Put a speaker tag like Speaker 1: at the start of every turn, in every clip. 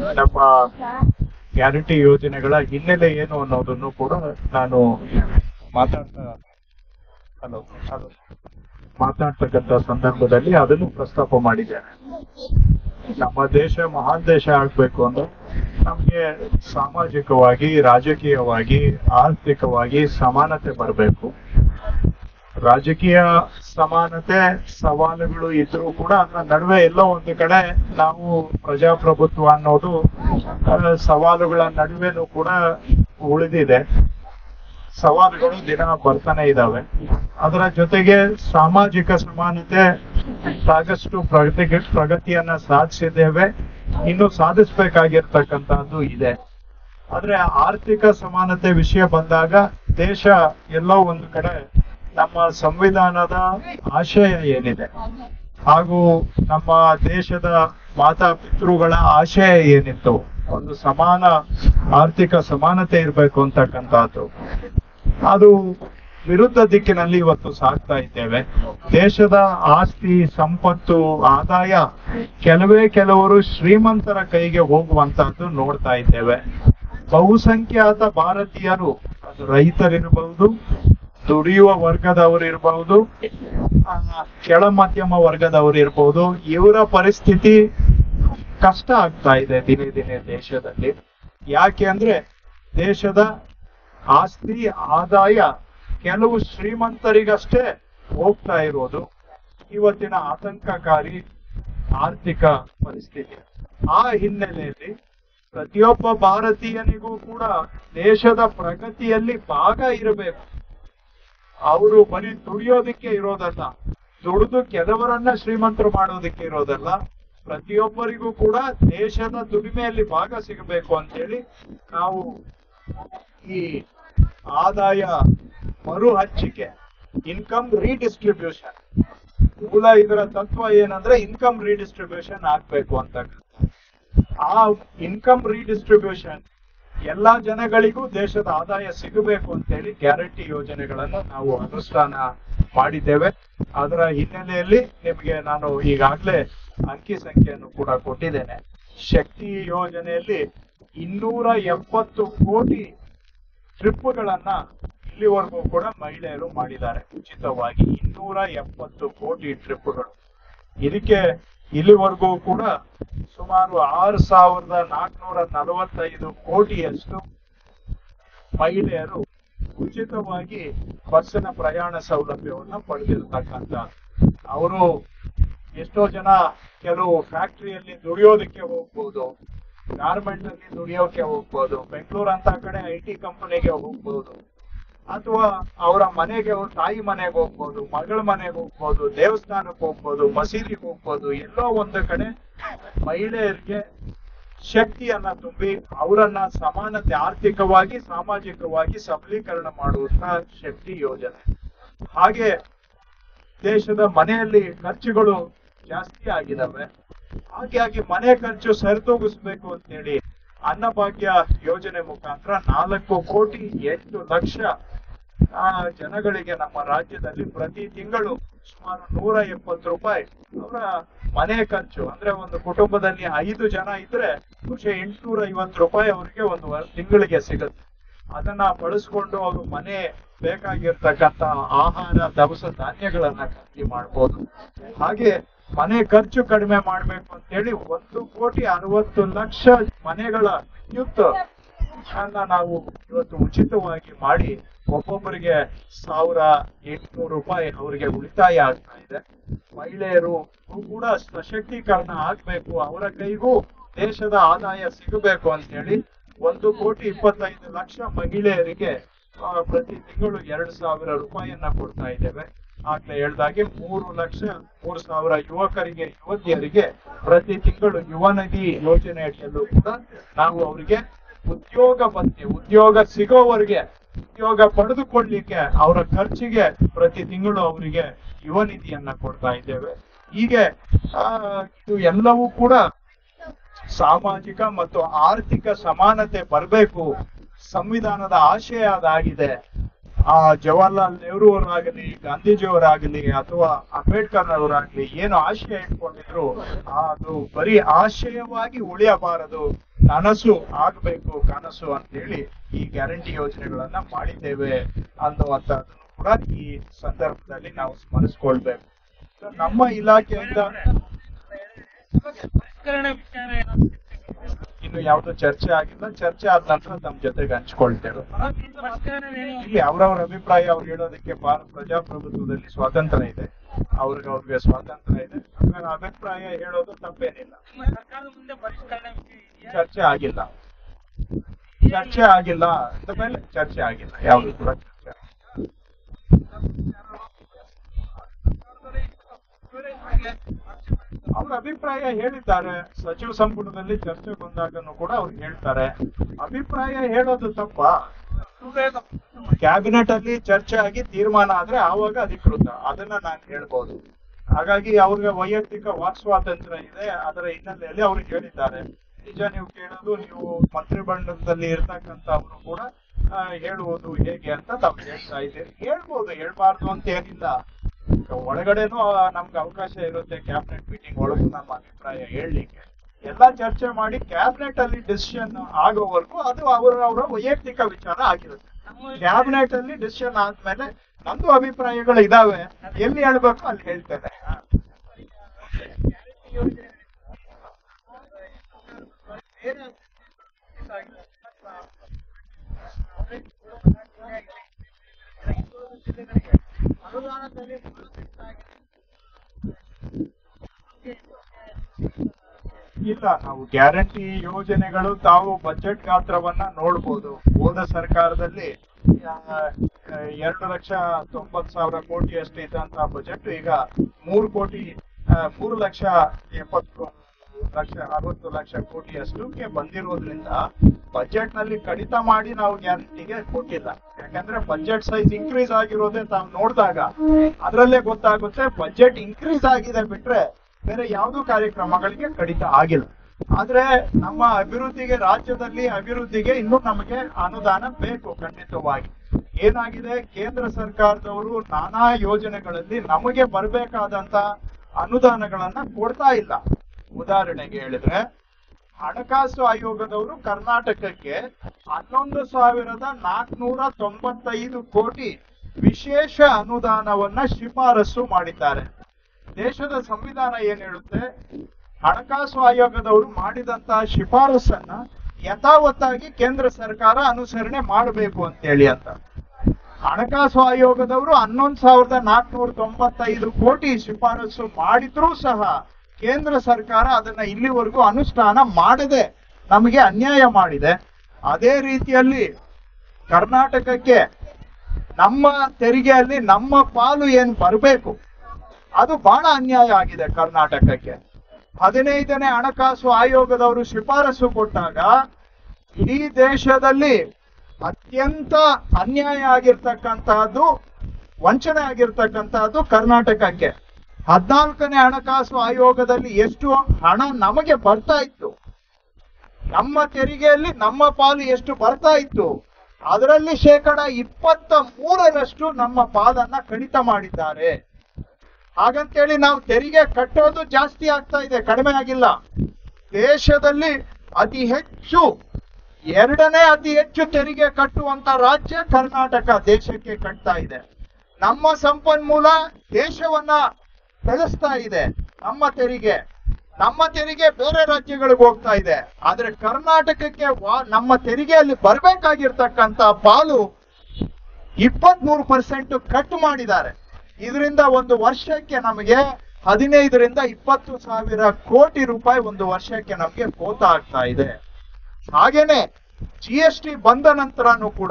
Speaker 1: ನಮ್ಮ ಗ್ಯಾರಂಟಿ ಯೋಜನೆಗಳ ಹಿನ್ನೆಲೆ ಏನು ಅನ್ನೋದನ್ನು ಕೂಡ ನಾನು ಮಾತಾಡ್ತಾ ಹಲೋ ಹಲೋ ಮಾತಾಡ್ತಕ್ಕಂಥ ಸಂದರ್ಭದಲ್ಲಿ ಅದನ್ನು ಪ್ರಸ್ತಾಪ ಮಾಡಿದ್ದೇನೆ ನಮ್ಮ ದೇಶ ಮಹಾನ್ ದೇಶ ಆಗ್ಬೇಕು ಅಂದ್ರೆ ನಮ್ಗೆ ಸಾಮಾಜಿಕವಾಗಿ ರಾಜಕೀಯವಾಗಿ ಆರ್ಥಿಕವಾಗಿ ಸಮಾನತೆ ಬರಬೇಕು ರಾಜಕೀಯ ಸಮಾನತೆ ಸವಾಲುಗಳು ಇದ್ರೂ ಕೂಡ ಅದರ ನಡುವೆ ಎಲ್ಲೋ ಒಂದು ಕಡೆ ನಾವು ಪ್ರಜಾಪ್ರಭುತ್ವ ಅನ್ನೋದು ಆ, ಸವಾಲುಗಳ ನಡುವೆನೂ ಕೂಡ ಉಳಿದಿದೆ ಸವಾಲುಗಳು ದಿನ ಬರ್ತಾನೆ ಇದಾವೆ ಅದರ ಜೊತೆಗೆ ಸಾಮಾಜಿಕ ಸಮಾನತೆ ಸಾಕಷ್ಟು ಪ್ರಗತಿ ಪ್ರಗತಿಯನ್ನ ಸಾಧಿಸಿದ್ದೇವೆ ಇನ್ನು ಸಾಧಿಸ್ಬೇಕಾಗಿರ್ತಕ್ಕಂತಹದ್ದು ಇದೆ ಆದ್ರೆ ಆರ್ಥಿಕ ಸಮಾನತೆ ವಿಷಯ ಬಂದಾಗ ದೇಶ ಎಲ್ಲೋ ಒಂದು ಕಡೆ ನಮ್ಮ ಸಂವಿಧಾನದ ಆಶಯ ಏನಿದೆ ಹಾಗೂ ನಮ್ಮ ದೇಶದ ಮಾತಾ ಪಿತೃಗಳ ಆಶಯ ಏನಿತ್ತು ಒಂದು ಸಮಾನ ಆರ್ಥಿಕ ಸಮಾನತೆ ಇರಬೇಕು ಅಂತಕ್ಕಂಥದ್ದು ಅದು ವಿರುದ್ಧ ದಿಕ್ಕಿನಲ್ಲಿ ಇವತ್ತು ಸಾಗ್ತಾ ಇದ್ದೇವೆ ದೇಶದ ಆಸ್ತಿ ಸಂಪತ್ತು ಆದಾಯ ಕೆಲವೇ ಕೆಲವರು ಶ್ರೀಮಂತರ ಕೈಗೆ ಹೋಗುವಂತಹದ್ದು ನೋಡ್ತಾ ಇದ್ದೇವೆ ಬಹುಸಂಖ್ಯಾತ ಭಾರತೀಯರು ಅದು ರೈತರಿರಬಹುದು ದುಡಿಯುವ ವರ್ಗದವರು ಇರಬಹುದು ಕೆಳ ಮಧ್ಯಮ ವರ್ಗದವರು ಇರಬಹುದು ಇವರ ಪರಿಸ್ಥಿತಿ ಕಷ್ಟ ಆಗ್ತಾ ಇದೆ ದಿನೇ ದಿನೇ ದೇಶದಲ್ಲಿ ಯಾಕೆ ಅಂದ್ರೆ ದೇಶದ ಆಸ್ತಿ ಆದಾಯ ಕೆಲವು ಶ್ರೀಮಂತರಿಗಷ್ಟೇ ಹೋಗ್ತಾ ಇರೋದು ಇವತ್ತಿನ ಆತಂಕಕಾರಿ ಆರ್ಥಿಕ ಪರಿಸ್ಥಿತಿ ಆ ಹಿನ್ನೆಲೆಯಲ್ಲಿ ಪ್ರತಿಯೊಬ್ಬ ಭಾರತೀಯನಿಗೂ ಕೂಡ ದೇಶದ ಪ್ರಗತಿಯಲ್ಲಿ ಭಾಗ ಇರಬೇಕು ಅವರು ಬರೀ ದುಡಿಯೋದಕ್ಕೆ ಇರೋದಲ್ಲ ದುಡಿದು ಕೆಲವರನ್ನ ಶ್ರೀಮಂತರು ಮಾಡೋದಕ್ಕೆ ಇರೋದಲ್ಲ ಪ್ರತಿಯೊಬ್ಬರಿಗೂ ಕೂಡ ದೇಶದ ದುಡಿಮೆಯಲ್ಲಿ ಭಾಗ ಸಿಗಬೇಕು ಅಂತೇಳಿ ನಾವು ಈ ಆದಾಯ ಮರು ಹಂಚಿಕೆ ಇನ್ಕಮ್ ರೀಡಿಸ್ಟ್ರಿಬ್ಯೂಷನ್ ಮೂಲ ಇದರ ತತ್ವ ಏನಂದ್ರೆ ಇನ್ಕಮ್ ರೀಡಿಸ್ಟ್ರಿಬ್ಯೂಷನ್ ಆಗ್ಬೇಕು ಅಂತ ಆ ಇನ್ಕಮ್ ರೀಡಿಸ್ಟ್ರಿಬ್ಯೂಷನ್ ಎಲ್ಲಾ ಜನಗಳಿಗೂ ದೇಶದ ಆದಾಯ ಸಿಗಬೇಕು ಅಂತೇಳಿ ಗ್ಯಾರಂಟಿ ಯೋಜನೆಗಳನ್ನು ನಾವು ಅನುಷ್ಠಾನ ಮಾಡಿದ್ದೇವೆ ಅದರ ಹಿನ್ನೆಲೆಯಲ್ಲಿ ನಿಮಗೆ ನಾನು ಈಗಾಗಲೇ ಅಂಕಿ ಸಂಖ್ಯೆಯನ್ನು ಕೂಡ ಕೊಟ್ಟಿದ್ದೇನೆ ಶಕ್ತಿ ಯೋಜನೆಯಲ್ಲಿ ಇನ್ನೂರ ಎಪ್ಪತ್ತು ಕೋಟಿ ಟ್ರಿಪ್ಗಳನ್ನ ಇಲ್ಲಿವರೆಗೂ ಕೂಡ ಮಹಿಳೆಯರು ಮಾಡಿದ್ದಾರೆ ಉಚಿತವಾಗಿ ಇನ್ನೂರ ಎಪ್ಪತ್ತು ಕೋಟಿ ಟ್ರಿಪ್ಗಳು ಇದಕ್ಕೆ ಇಲ್ಲಿವರೆಗೂ ಕೂಡ ಸುಮಾರು ಆರು ಸಾವಿರದ ನಾಲ್ಕುನೂರ ನಲವತ್ತೈದು ಕೋಟಿಯಷ್ಟು ಮಹಿಳೆಯರು ಉಚಿತವಾಗಿ ಬಸ್ಸಿನ ಪ್ರಯಾಣ ಸೌಲಭ್ಯವನ್ನು ಪಡೆದಿರ್ತಕ್ಕಂಥ ಅವರು ಎಷ್ಟೋ ಜನ ಕೆಲವು ಫ್ಯಾಕ್ಟರಿಯಲ್ಲಿ ದುಡಿಯೋದಕ್ಕೆ ಹೋಗ್ಬೋದು ಗಾರ್ಮೆಂಟ್ ಅಲ್ಲಿ ದುಡಿಯೋಕೆ ಹೋಗ್ಬೋದು ಬೆಂಗಳೂರು ಅಂತ ಕಡೆ ಐ ಟಿ ಕಂಪನಿಗೆ ಹೋಗ್ಬೋದು ಅಥವಾ ಅವರ ಮನೆಗೆ ಅವ್ರ ತಾಯಿ ಮನೆಗೆ ಹೋಗ್ಬೋದು ಮಗಳ ಮನೆಗೆ ಹೋಗ್ಬೋದು ದೇವಸ್ಥಾನಕ್ಕೆ ಹೋಗ್ಬೋದು ಮಸೀದಿಗೆ ಹೋಗ್ಬೋದು ಎಲ್ಲೋ ಒಂದು ಕಡೆ ಮಹಿಳೆಯರಿಗೆ ಶಕ್ತಿಯನ್ನ ತುಂಬಿ ಅವರನ್ನ ಸಮಾನತೆ ಆರ್ಥಿಕವಾಗಿ ಸಾಮಾಜಿಕವಾಗಿ ಸಬಲೀಕರಣ ಮಾಡುವಂತ ಶಕ್ತಿ ಯೋಜನೆ ಹಾಗೆ ದೇಶದ ಮನೆಯಲ್ಲಿ ಖರ್ಚುಗಳು ಜಾಸ್ತಿ ಆಗಿದಾವೆ ಹಾಗಾಗಿ ಮನೆ ಖರ್ಚು ಸರಿದೂಗಿಸ್ಬೇಕು ಅಂತೇಳಿ ಅನ್ನಭಾಗ್ಯ ಯೋಜನೆ ಮುಖಾಂತರ ನಾಲ್ಕು ಕೋಟಿ ಎಂಟು ಲಕ್ಷ ಆ, ಜನಗಳಿಗೆ ನಮ್ಮ ರಾಜ್ಯದಲ್ಲಿ ಪ್ರತಿ ತಿಂಗಳು ಸುಮಾರು ನೂರ ಎಪ್ಪತ್ತು ರೂಪಾಯಿ ಅವರ ಮನೆ ಖರ್ಚು ಅಂದ್ರೆ ಒಂದು ಕುಟುಂಬದಲ್ಲಿ ಐದು ಜನ ಇದ್ರೆ ಬಹುಶಃ ಎಂಟುನೂರ ಐವತ್ತು ರೂಪಾಯಿ ಅವರಿಗೆ ಒಂದು ವರ್- ತಿಂಗಳಿಗೆ ಸಿಗುತ್ತೆ ಅದನ್ನ ಬಳಸ್ಕೊಂಡು ಅವರು ಮನೆ ಬೇಕಾಗಿರ್ತಕ್ಕಂತ ಆಹಾರ ದವಸ ಧಾನ್ಯಗಳನ್ನ ಖರೀದಿ ಮಾಡ್ಬೋದು ಹಾಗೆ ಮನೆ ಖರ್ಚು ಕಡಿಮೆ ಮಾಡ್ಬೇಕು ಅಂತೇಳಿ ಒಂದು ಕೋಟಿ ಅರವತ್ತು ಲಕ್ಷ ಮನೆಗಳ ವಿದ್ಯುತ್ ಅನ್ನ ನಾವು ಇವತ್ತು ಉಚಿತವಾಗಿ ಮಾಡಿ ಒಬ್ಬೊಬ್ಬರಿಗೆ ಸಾವಿರ ಎಂಟುನೂರು ರೂಪಾಯಿ ಅವರಿಗೆ ಉಳಿತಾಯ ಆಗ್ತಾ ಇದೆ ಮಹಿಳೆಯರು ಕೂಡ ಸಶಕ್ತೀಕರಣ ಆಗ್ಬೇಕು ಅವರ ಕೈಗೂ ದೇಶದ ಆದಾಯ ಸಿಗಬೇಕು ಅಂತೇಳಿ ಒಂದು ಕೋಟಿ ಇಪ್ಪತ್ತೈದು ಲಕ್ಷ ಮಹಿಳೆಯರಿಗೆ ಆ, ಪ್ರತಿ ತಿಂಗಳು ಎರಡು ಸಾವಿರ ರೂಪಾಯಿಯನ್ನ ಕೊಡ್ತಾ ಇದ್ದೇವೆ ಆಗ್ಲೇ ಹೇಳ್ದಾಗೆ ಮೂರು ಲಕ್ಷ ಮೂರು ಸಾವಿರ ಯುವಕರಿಗೆ ಯುವತಿಯರಿಗೆ ಪ್ರತಿ ತಿಂಗಳು ಯುವ ನಿಧಿ ಯೋಜನೆ ಅಡಿಯಲ್ಲೂ ಕೂಡ ನಾವು ಅವರಿಗೆ ಉದ್ಯೋಗ ಭತ್ಯೆ ಉದ್ಯೋಗ ಸಿಗೋವರೆಗೆ ಉದ್ಯೋಗ ಪಡೆದುಕೊಳ್ಳಿಕ್ಕೆ ಅವರ ಖರ್ಚಿಗೆ ಪ್ರತಿ ತಿಂಗಳು ಅವರಿಗೆ ಯುವ ನಿಧಿಯನ್ನ ಕೊಡ್ತಾ ಇದ್ದೇವೆ ಹೀಗೆ ಆ, ಇದು ಎಲ್ಲವೂ ಕೂಡ ಸಾಮಾಜಿಕ ಮತ್ತು ಆರ್ಥಿಕ ಸಮಾನತೆ ಬರಬೇಕು ಸಂವಿಧಾನದ ಆಶಯ ಅದಾಗಿದೆ ಆ ಜವಾಹರ್ಲಾಲ್ ನೆಹರು ಅವರಾಗಲಿ ಗಾಂಧೀಜಿಯವರಾಗಲಿ ಅಥವಾ ಅಂಬೇಡ್ಕರ್ ಅವರಾಗ್ಲಿ ಏನು ಆಶಯ ಇಟ್ಕೊಂಡಿದ್ರು ಅದು ಬರೀ ಆಶಯವಾಗಿ ಉಳಿಯಬಾರದು ನನಸು ಆಗ್ಬೇಕು ಕನಸು ಅಂತೇಳಿ ಈ ಗ್ಯಾರಂಟಿ ಯೋಜನೆಗಳನ್ನ ಮಾಡಿದ್ದೇವೆ ಅನ್ನುವಂಥದ್ದನ್ನು ಕೂಡ ಈ ಸಂದರ್ಭದಲ್ಲಿ ನಾವು ಸ್ಮರಿಸ್ಕೊಳ್ಬೇಕು So, ನಮ್ಮ ಇಲಾಖೆಯಿಂದ
Speaker 2: ಪರಿಷ್ಕರಣೆ ವಿಚಾರ ಏನಾದ್ರು
Speaker 1: ಇನ್ನು ಯಾವ್ದು ಚರ್ಚೆ ಆಗಿಲ್ಲ ಚರ್ಚೆ ಆದ ನಂತರ ತಮ್ಮ ಜೊತೆಗೆ ಹಂಚ್ಕೊಳ್ತೇವೆ
Speaker 2: ಪರಿಷ್ಕರಣೆ ಏನು?
Speaker 1: ಇಲ್ಲಿ ಅವ್ರವ್ರ ಅಭಿಪ್ರಾಯ ಅವ್ರು ಹೇಳೋದಕ್ಕೆ ಭಾರ- ಪ್ರಜಾಪ್ರಭುತ್ವದಲ್ಲಿ ಸ್ವಾತಂತ್ರ್ಯ ಇದೆ ಅವ್ರಿಗೆ ಅವ್ರಿಗೆ ಸ್ವಾತಂತ್ರ್ಯ ಇದೆ ಅವ್ರ ಅಭಿಪ್ರಾಯ ಹೇಳೋದು ತಪ್ಪೇನಿಲ್ಲ
Speaker 2: ನಿಮ್ಮ ಸರ್ಕಾರದ ಮುಂದೆ ಪರಿಷ್ಕರಣೆ ವಿಷಯ ಇದೆಯಾ?
Speaker 1: ಚರ್ಚೆ ಆಗಿಲ್ಲ ಚರ್ಚೆ ಆಗಿಲ್ಲ ಅಂದ ಮೇಲೆ ಚರ್ಚೆ ಆಗಿಲ್ಲ ಯಾವುದು ಕೂಡ ಚರ್ಚೆ ಆಗಿಲ್ಲ. ಅವ್ರ ಅಭಿಪ್ರಾಯ ಹೇಳಿದ್ದಾರೆ ಸಚಿವ ಸಂಪುಟದಲ್ಲಿ ಚರ್ಚೆ ಬಂದಾಗನು ಕೂಡ ಅವ್ರು ಹೇಳ್ತಾರೆ ಅಭಿಪ್ರಾಯ ಹೇಳೋದು ತಪ್ಪ ಕ್ಯಾಬಿನೆಟ್ ಅಲ್ಲಿ ಚರ್ಚೆ ಆಗಿ ತೀರ್ಮಾನ ಆದ್ರೆ ಆವಾಗ ಅಧಿಕೃತ ಅದನ್ನ ನಾನು ಹೇಳ್ಬೋದು ಹಾಗಾಗಿ ಅವ್ರಿಗೆ ವೈಯಕ್ತಿಕ ವಾಕ್ ಸ್ವಾತಂತ್ರ್ಯ ಇದೆ ಅದರ ಹಿನ್ನೆಲೆಯಲ್ಲಿ ಅವ್ರಿಗೆ ಹೇಳಿದ್ದಾರೆ ನಿಜ ನೀವು ಕೇಳೋದು ನೀವು ಮಂತ್ರಿಮಂಡಲದಲ್ಲಿ ಇರ್ತಕ್ಕಂಥವ್ರು ಕೂಡ ಆ, ಹೇಳುವುದು ಹೇಗೆ ಅಂತ ತಾವು ಹೇಳ್ತಾ ಇದ್ದೀರಿ ಹೇಳ್ಬೋದು ಹೇಳ್ಬಾರ್ದು ಅಂತ ಏನಿಲ್ಲ ಒಳಗಡೆನೂ ಆ, ನಮ್ಗೆ ಅವಕಾಶ ಇರುತ್ತೆ ಕ್ಯಾಬಿನೆಟ್ ಮೀಟಿಂಗ್ ಒಳಗೂ ನಮ್ಮ ಅಭಿಪ್ರಾಯ ಹೇಳಲಿಕ್ಕೆ ಎಲ್ಲ ಚರ್ಚೆ ಮಾಡಿ ಕ್ಯಾಬಿನೆಟ್ ಅಲ್ಲಿ ಡಿಸಿಷನ್ ಆಗೋವರೆಗೂ ಅದು ಅವರ ಅವರ ವೈಯಕ್ತಿಕ ವಿಚಾರ ಆಗಿರುತ್ತೆ
Speaker 2: ನಮ್ಮ
Speaker 1: ಕ್ಯಾಬಿನೆಟ್ ಅಲ್ಲಿ ಡಿಸಿಷನ್ ಆದ್ಮೇಲೆ ನಂದು ಅಭಿಪ್ರಾಯಗಳು ಇದಾವೆ ಎಲ್ಲಿ ಹೇಳ್ಬೇಕು ಅಲ್ಲಿ ಹೇಳ್ತೇನೆ ಇಲ್ಲ ನಾವು ಗ್ಯಾರಂಟಿ ಯೋಜನೆಗಳು ತಾವು ಬಜೆಟ್ ಗಾತ್ರವನ್ನ ನೋಡ್ಬೋದು ಹೋದ ಸರ್ಕಾರದಲ್ಲಿ ಆ, ಎರಡು ಲಕ್ಷ ತೊಂಬತ್ ಸಾವಿರ ಕೋಟಿ ಅಷ್ಟು ಇದ್ದಂತ ಬಜೆಟ್ ಈಗ ಮೂರು ಕೋಟಿ ಆ, ಮೂರು ಲಕ್ಷ ಎಪ್ಪತ್ತು ಲಕ್ಷ ಅರವತ್ತು ಲಕ್ಷ ಕೋಟಿ ಅಷ್ಟಕ್ಕೆ ಬಂದಿರೋದ್ರಿಂದ ಬಜೆಟ್ ನಲ್ಲಿ ಕಡಿತ ಮಾಡಿ ನಾವು ಗ್ಯಾರಂಟಿಗೆ ಕೊಟ್ಟಿಲ್ಲ ಯಾಕಂದ್ರೆ ಬಜೆಟ್ ಸೈಜ್ ಇನ್ಕ್ರೀಸ್ ಆಗಿರೋದೇ ತಾವು ನೋಡಿದಾಗ ಅದರಲ್ಲೇ ಗೊತ್ತಾಗುತ್ತೆ ಬಜೆಟ್ ಇನ್ಕ್ರೀಸ್ ಆಗಿದೆ ಬಿಟ್ರೆ ಬೇರೆ ಯಾವ್ದು ಕಾರ್ಯಕ್ರಮಗಳಿಗೆ ಕಡಿತ ಆಗಿಲ್ಲ ಆದ್ರೆ ನಮ್ಮ ಅಭಿವೃದ್ಧಿಗೆ ರಾಜ್ಯದಲ್ಲಿ ಅಭಿವೃದ್ಧಿಗೆ ಇನ್ನೂ ನಮಗೆ ಅನುದಾನ ಬೇಕು ಖಂಡಿತವಾಗಿ ಏನಾಗಿದೆ ಕೇಂದ್ರ ಸರ್ಕಾರದವರು ನಾನಾ ಯೋಜನೆಗಳಲ್ಲಿ ನಮಗೆ ಬರಬೇಕಾದಂತ ಅನುದಾನಗಳನ್ನ ಕೊಡ್ತಾ ಇಲ್ಲ ಉದಾಹರಣೆಗೆ ಹೇಳಿದ್ರೆ ಹಣಕಾಸು ಆಯೋಗದವರು ಕರ್ನಾಟಕಕ್ಕೆ ಹನ್ನೊಂದು ಸಾವಿರದ ನಾಲ್ಕುನೂರ ತೊಂಬತ್ತೈದು ಕೋಟಿ ವಿಶೇಷ ಅನುದಾನವನ್ನ ಶಿಫಾರಸು ಮಾಡಿದ್ದಾರೆ ದೇಶದ ಸಂವಿಧಾನ ಏನ್ ಹೇಳುತ್ತೆ ಹಣಕಾಸು ಆಯೋಗದವರು ಮಾಡಿದಂತಹ ಶಿಫಾರಸನ್ನ ಯಥಾವತ್ತಾಗಿ ಕೇಂದ್ರ ಸರ್ಕಾರ ಅನುಸರಣೆ ಮಾಡಬೇಕು ಅಂತೇಳಿ ಅಂತ ಹಣಕಾಸು ಆಯೋಗದವರು ಹನ್ನೊಂದು ಸಾವಿರದ ನಾಲ್ಕುನೂರ ತೊಂಬತ್ತೈದು ಕೋಟಿ ಶಿಫಾರಸು ಮಾಡಿದ್ರೂ ಸಹ ಕೇಂದ್ರ ಸರ್ಕಾರ ಅದನ್ನ ಇಲ್ಲಿವರೆಗೂ ಅನುಷ್ಠಾನ ಮಾಡದೆ ನಮಗೆ ಅನ್ಯಾಯ ಮಾಡಿದೆ ಅದೇ ರೀತಿಯಲ್ಲಿ ಕರ್ನಾಟಕಕ್ಕೆ ನಮ್ಮ ತೆರಿಗೆಯಲ್ಲಿ ನಮ್ಮ ಪಾಲು ಏನ್ ಬರಬೇಕು ಅದು ಬಹಳ ಅನ್ಯಾಯ ಆಗಿದೆ ಕರ್ನಾಟಕಕ್ಕೆ ಹದಿನೈದನೇ ಹಣಕಾಸು ಆಯೋಗದವರು ಶಿಫಾರಸು ಕೊಟ್ಟಾಗ ಇಡೀ ದೇಶದಲ್ಲಿ ಅತ್ಯಂತ ಅನ್ಯಾಯ ಆಗಿರ್ತಕ್ಕಂತಹದ್ದು ವಂಚನೆ ಆಗಿರ್ತಕ್ಕಂತಹದ್ದು ಕರ್ನಾಟಕಕ್ಕೆ ಹದ್ನಾಲ್ಕನೇ ಹಣಕಾಸು ಆಯೋಗದಲ್ಲಿ ಎಷ್ಟು ಹಣ ನಮಗೆ ಬರ್ತಾ ಇತ್ತು ನಮ್ಮ ತೆರಿಗೆಯಲ್ಲಿ ನಮ್ಮ ಪಾಲು ಎಷ್ಟು ಬರ್ತಾ ಇತ್ತು ಅದರಲ್ಲಿ ಶೇಕಡ ಇಪ್ಪತ್ತ ಮೂರರಷ್ಟು ನಮ್ಮ ಪಾಲನ್ನ ಕಡಿತ ಮಾಡಿದ್ದಾರೆ ಹಾಗಂತೇಳಿ ನಾವು ತೆರಿಗೆ ಕಟ್ಟೋದು ಜಾಸ್ತಿ ಆಗ್ತಾ ಇದೆ ಕಡಿಮೆ ಆಗಿಲ್ಲ ದೇಶದಲ್ಲಿ ಅತಿ ಹೆಚ್ಚು ಎರಡನೇ ಅತಿ ಹೆಚ್ಚು ತೆರಿಗೆ ಕಟ್ಟುವಂತ ರಾಜ್ಯ ಕರ್ನಾಟಕ ದೇಶಕ್ಕೆ ಕಟ್ತಾ ಇದೆ ನಮ್ಮ ಸಂಪನ್ಮೂಲ ದೇಶವನ್ನ ಬೆಳೆಸ್ತಾ ಇದೆ ನಮ್ಮ ತೆರಿಗೆ ನಮ್ಮ ತೆರಿಗೆ ಬೇರೆ ರಾಜ್ಯಗಳಿಗೆ ಹೋಗ್ತಾ ಇದೆ ಆದ್ರೆ ಕರ್ನಾಟಕಕ್ಕೆ ವಾ- ನಮ್ಮ ತೆರಿಗೆಯಲ್ಲಿ ಬರ್ಬೇಕಾಗಿರ್ತಕ್ಕಂತ ಪಾಲು ಇಪ್ಪತ್ಮೂರು ಪರ್ಸೆಂಟ್ ಕಟ್ ಮಾಡಿದ್ದಾರೆ ಇದರಿಂದ ಒಂದು ವರ್ಷಕ್ಕೆ ನಮಗೆ ಹದಿನೈದರಿಂದ ಇಪ್ಪತ್ತು ಸಾವಿರ ಕೋಟಿ ರೂಪಾಯಿ ಒಂದು ವರ್ಷಕ್ಕೆ ನಮಗೆ ಕೋತ ಆಗ್ತಾ ಇದೆ ಹಾಗೇನೆ ಜಿ ಎಸ್ ಟಿ ಬಂದ ನಂತರನೂ ಕೂಡ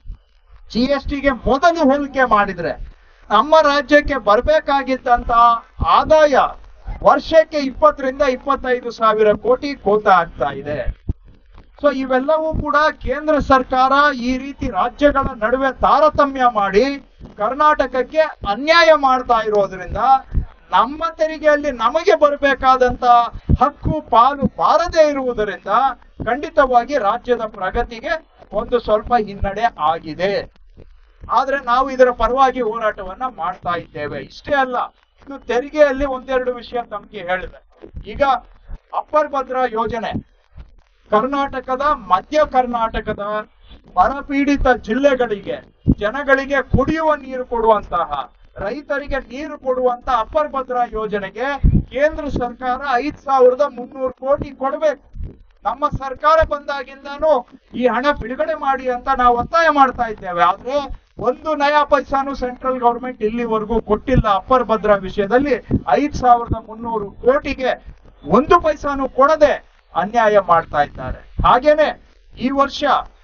Speaker 1: ಜಿ ಎಸ್ ಟಿಗೆ ಮೊದಲು ಹೋಲಿಕೆ ಮಾಡಿದ್ರೆ ನಮ್ಮ ರಾಜ್ಯಕ್ಕೆ ಬರ್ಬೇಕಾಗಿದ್ದಂತ ಆದಾಯ ವರ್ಷಕ್ಕೆ ಇಪ್ಪತ್ತರಿಂದ ಇಪ್ಪತ್ತೈದು ಸಾವಿರ ಕೋಟಿ ಕೋತ ಆಗ್ತಾ ಇದೆ ಸೊ ಇವೆಲ್ಲವೂ ಕೂಡ ಕೇಂದ್ರ ಸರ್ಕಾರ ಈ ರೀತಿ ರಾಜ್ಯಗಳ ನಡುವೆ ತಾರತಮ್ಯ ಮಾಡಿ ಕರ್ನಾಟಕಕ್ಕೆ ಅನ್ಯಾಯ ಮಾಡ್ತಾ ಇರೋದ್ರಿಂದ ನಮ್ಮ ತೆರಿಗೆಯಲ್ಲಿ ನಮಗೆ ಬರಬೇಕಾದಂತ ಹಕ್ಕು ಪಾಲು ಬಾರದೇ ಇರುವುದರಿಂದ ಖಂಡಿತವಾಗಿ ರಾಜ್ಯದ ಪ್ರಗತಿಗೆ ಒಂದು ಸ್ವಲ್ಪ ಹಿನ್ನಡೆ ಆಗಿದೆ ಆದ್ರೆ ನಾವು ಇದರ ಪರವಾಗಿ ಹೋರಾಟವನ್ನ ಮಾಡ್ತಾ ಇದ್ದೇವೆ ಇಷ್ಟೇ ಅಲ್ಲ ಇದು ತೆರಿಗೆಯಲ್ಲಿ ಒಂದೆರಡು ವಿಷಯ ತಮಗೆ ಹೇಳಿದೆ ಈಗ ಅಪ್ಪರ್ ಭದ್ರಾ ಯೋಜನೆ ಕರ್ನಾಟಕದ ಮಧ್ಯ ಕರ್ನಾಟಕದ ಬರಪೀಡಿತ ಜಿಲ್ಲೆಗಳಿಗೆ ಜನಗಳಿಗೆ ಕುಡಿಯುವ ನೀರು ಕೊಡುವಂತಹ ರೈತರಿಗೆ ನೀರು ಕೊಡುವಂತ ಅಪ್ಪರ್ ಭದ್ರಾ ಯೋಜನೆಗೆ ಕೇಂದ್ರ ಸರ್ಕಾರ ಐದ್ ಸಾವಿರದ ಮುನ್ನೂರು ಕೋಟಿ ಕೊಡಬೇಕು ನಮ್ಮ ಸರ್ಕಾರ ಬಂದಾಗಿಂದಾನು ಈ ಹಣ ಬಿಡುಗಡೆ ಮಾಡಿ ಅಂತ ನಾವು ಒತ್ತಾಯ ಮಾಡ್ತಾ ಇದ್ದೇವೆ ಆದ್ರೆ ಒಂದು ನಯಾ ಪೈಸಾನು ಸೆಂಟ್ರಲ್ ಗವರ್ಮೆಂಟ್ ಇಲ್ಲಿವರೆಗೂ ಕೊಟ್ಟಿಲ್ಲ ಅಪ್ಪರ್ ಭದ್ರಾ ವಿಷಯದಲ್ಲಿ ಐದ್ ಸಾವಿರದ ಮುನ್ನೂರು ಕೋಟಿಗೆ ಒಂದು ಪೈಸಾನು ಕೊಡದೆ ಅನ್ಯಾಯ ಮಾಡ್ತಾ ಇದ್ದಾರೆ ಹಾಗೇನೆ ಈ ವರ್ಷ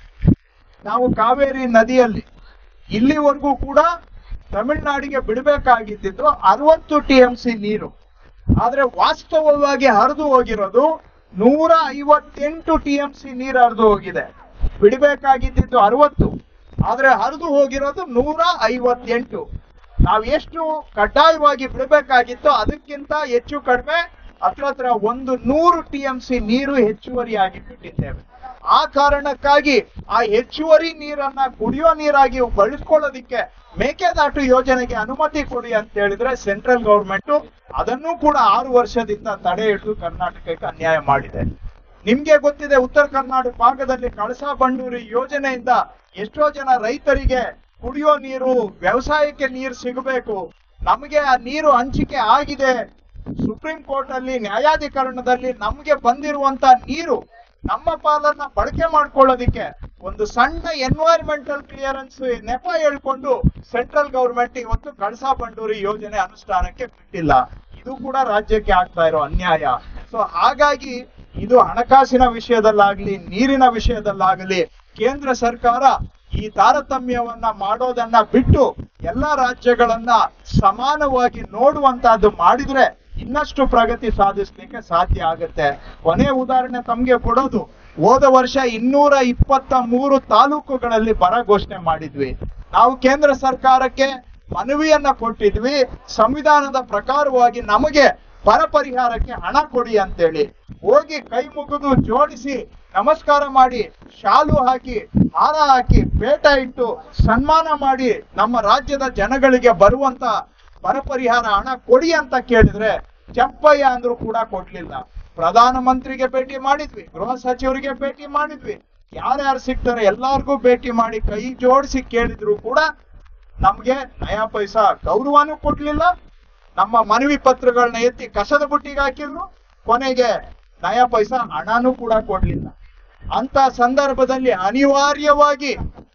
Speaker 1: ನಾವು ಕಾವೇರಿ ನದಿಯಲ್ಲಿ ಇಲ್ಲಿವರೆಗೂ ಕೂಡ ತಮಿಳುನಾಡಿಗೆ ಬಿಡಬೇಕಾಗಿದ್ದು ಅರವತ್ತು ಟಿ ಎಂ ಸಿ ನೀರು ಆದ್ರೆ ವಾಸ್ತವವಾಗಿ ಹರಿದು ಹೋಗಿರೋದು ನೂರ ಐವತ್ತೆಂಟು ಟಿ ಎಂ ಸಿ ನೀರು ಹರಿದು ಹೋಗಿದೆ ಬಿಡಬೇಕಾಗಿದ್ದು ಅರವತ್ತು ಆದ್ರೆ ಹರಿದು ಹೋಗಿರೋದು ನೂರ ಐವತ್ತೆಂಟು ನಾವ್ ಎಷ್ಟು ಕಡ್ಡಾಯವಾಗಿ ಬಿಡಬೇಕಾಗಿತ್ತು ಅದಕ್ಕಿಂತ ಹೆಚ್ಚು ಕಡಿಮೆ ಹತ್ರ ಹತ್ರ ಒಂದು ನೂರು ಟಿ ಎಂ ಸಿ ನೀರು ಹೆಚ್ಚುವರಿಯಾಗಿ ಬಿಟ್ಟಿದ್ದೇವೆ ಆ ಕಾರಣಕ್ಕಾಗಿ ಆ ಹೆಚ್ಚುವರಿ ನೀರನ್ನ ಕುಡಿಯೋ ನೀರಾಗಿ ಬಳಸ್ಕೊಳ್ಳೋದಿಕ್ಕೆ ಮೇಕೆದಾಟು ಯೋಜನೆಗೆ ಅನುಮತಿ ಕೊಡಿ ಅಂತ ಹೇಳಿದ್ರೆ ಸೆಂಟ್ರಲ್ ಗೌರ್ಮೆಂಟ್ ಅದನ್ನು ಕೂಡ ಆರು ವರ್ಷದಿಂದ ತಡೆ ಹಿಡಿದು ಕರ್ನಾಟಕಕ್ಕೆ ಅನ್ಯಾಯ ಮಾಡಿದೆ ನಿಮ್ಗೆ ಗೊತ್ತಿದೆ ಉತ್ತರ ಕರ್ನಾಟಕ ಭಾಗದಲ್ಲಿ ಕಳಸಾ ಬಂಡೂರಿ ಯೋಜನೆಯಿಂದ ಎಷ್ಟೋ ಜನ ರೈತರಿಗೆ ಕುಡಿಯೋ ನೀರು ವ್ಯವಸಾಯಕ್ಕೆ ನೀರು ಸಿಗಬೇಕು ನಮಗೆ ಆ ನೀರು ಹಂಚಿಕೆ ಆಗಿದೆ ಸುಪ್ರೀಂ ಕೋರ್ಟ್ ಅಲ್ಲಿ ನ್ಯಾಯಾಧಿಕರಣದಲ್ಲಿ ನಮ್ಗೆ ಬಂದಿರುವಂತ ನೀರು ನಮ್ಮ ಪಾಲನ್ನ ಬಳಕೆ ಮಾಡ್ಕೊಳ್ಳೋದಿಕ್ಕೆ ಒಂದು ಸಣ್ಣ ಎನ್ವೈರ್ಮೆಂಟಲ್ ಕ್ಲಿಯರೆನ್ಸ್ ನೆಪ ಹೇಳ್ಕೊಂಡು ಸೆಂಟ್ರಲ್ ಗೌರ್ಮೆಂಟ್ ಇವತ್ತು ಕಳಸಾ ಬಂಡೂರಿ ಯೋಜನೆ ಅನುಷ್ಠಾನಕ್ಕೆ ಬಿಟ್ಟಿಲ್ಲ ಇದು ಕೂಡ ರಾಜ್ಯಕ್ಕೆ ಆಗ್ತಾ ಇರೋ ಅನ್ಯಾಯ ಸೊ ಹಾಗಾಗಿ ಇದು ಹಣಕಾಸಿನ ವಿಷಯದಲ್ಲಾಗ್ಲಿ ನೀರಿನ ವಿಷಯದಲ್ಲಾಗಲಿ ಕೇಂದ್ರ ಸರ್ಕಾರ ಈ ತಾರತಮ್ಯವನ್ನ ಮಾಡೋದನ್ನ ಬಿಟ್ಟು ಎಲ್ಲಾ ರಾಜ್ಯಗಳನ್ನ ಸಮಾನವಾಗಿ ನೋಡುವಂತಹದ್ದು ಮಾಡಿದ್ರೆ ಇನ್ನಷ್ಟು ಪ್ರಗತಿ ಸಾಧಿಸ್ಲಿಕ್ಕೆ ಸಾಧ್ಯ ಆಗುತ್ತೆ ಕೊನೆ ಉದಾಹರಣೆ ತಮ್ಗೆ ಕೊಡೋದು ಹೋದ ವರ್ಷ ಇನ್ನೂರ ಇಪ್ಪತ್ತ ಮೂರು ತಾಲೂಕುಗಳಲ್ಲಿ ಬರ ಘೋಷಣೆ ಮಾಡಿದ್ವಿ ನಾವು ಕೇಂದ್ರ ಸರ್ಕಾರಕ್ಕೆ ಮನವಿಯನ್ನ ಕೊಟ್ಟಿದ್ವಿ ಸಂವಿಧಾನದ ಪ್ರಕಾರವಾಗಿ ನಮಗೆ ಬರ ಪರಿಹಾರಕ್ಕೆ ಹಣ ಕೊಡಿ ಅಂತೇಳಿ ಹೋಗಿ ಕೈ ಮುಗಿದು ಜೋಡಿಸಿ ನಮಸ್ಕಾರ ಮಾಡಿ ಶಾಲು ಹಾಕಿ ಹಾರ ಹಾಕಿ ಪೇಟ ಇಟ್ಟು ಸನ್ಮಾನ ಮಾಡಿ ನಮ್ಮ ರಾಜ್ಯದ ಜನಗಳಿಗೆ ಬರುವಂತ ಬರ ಪರಿಹಾರ ಹಣ ಕೊಡಿ ಅಂತ ಕೇಳಿದ್ರೆ ಚಪ್ಪಯ್ಯ ಅಂದ್ರೂ ಕೂಡ ಕೊಡ್ಲಿಲ್ಲ ಪ್ರಧಾನ ಮಂತ್ರಿಗೆ ಭೇಟಿ ಮಾಡಿದ್ವಿ ಗೃಹ ಸಚಿವರಿಗೆ ಭೇಟಿ ಮಾಡಿದ್ವಿ ಯಾರ್ಯಾರು ಸಿಗ್ತಾರೆ ಎಲ್ಲಾರ್ಗೂ ಭೇಟಿ ಮಾಡಿ ಕೈ ಜೋಡಿಸಿ ಕೇಳಿದ್ರು ಕೂಡ ನಮ್ಗೆ ನಯಾ ಪೈಸಾ ಗೌರವನೂ ಕೊಡ್ಲಿಲ್ಲ ನಮ್ಮ ಮನವಿ ಪತ್ರಗಳನ್ನ ಎತ್ತಿ ಕಸದ ಬುಟ್ಟಿಗೆ ಹಾಕಿದ್ರು ಕೊನೆಗೆ ನಯಾ ಪೈಸಾ ಹಣನೂ ಕೂಡ ಕೊಡ್ಲಿಲ್ಲ ಅಂತ ಸಂದರ್ಭದಲ್ಲಿ ಅನಿವಾರ್ಯವಾಗಿ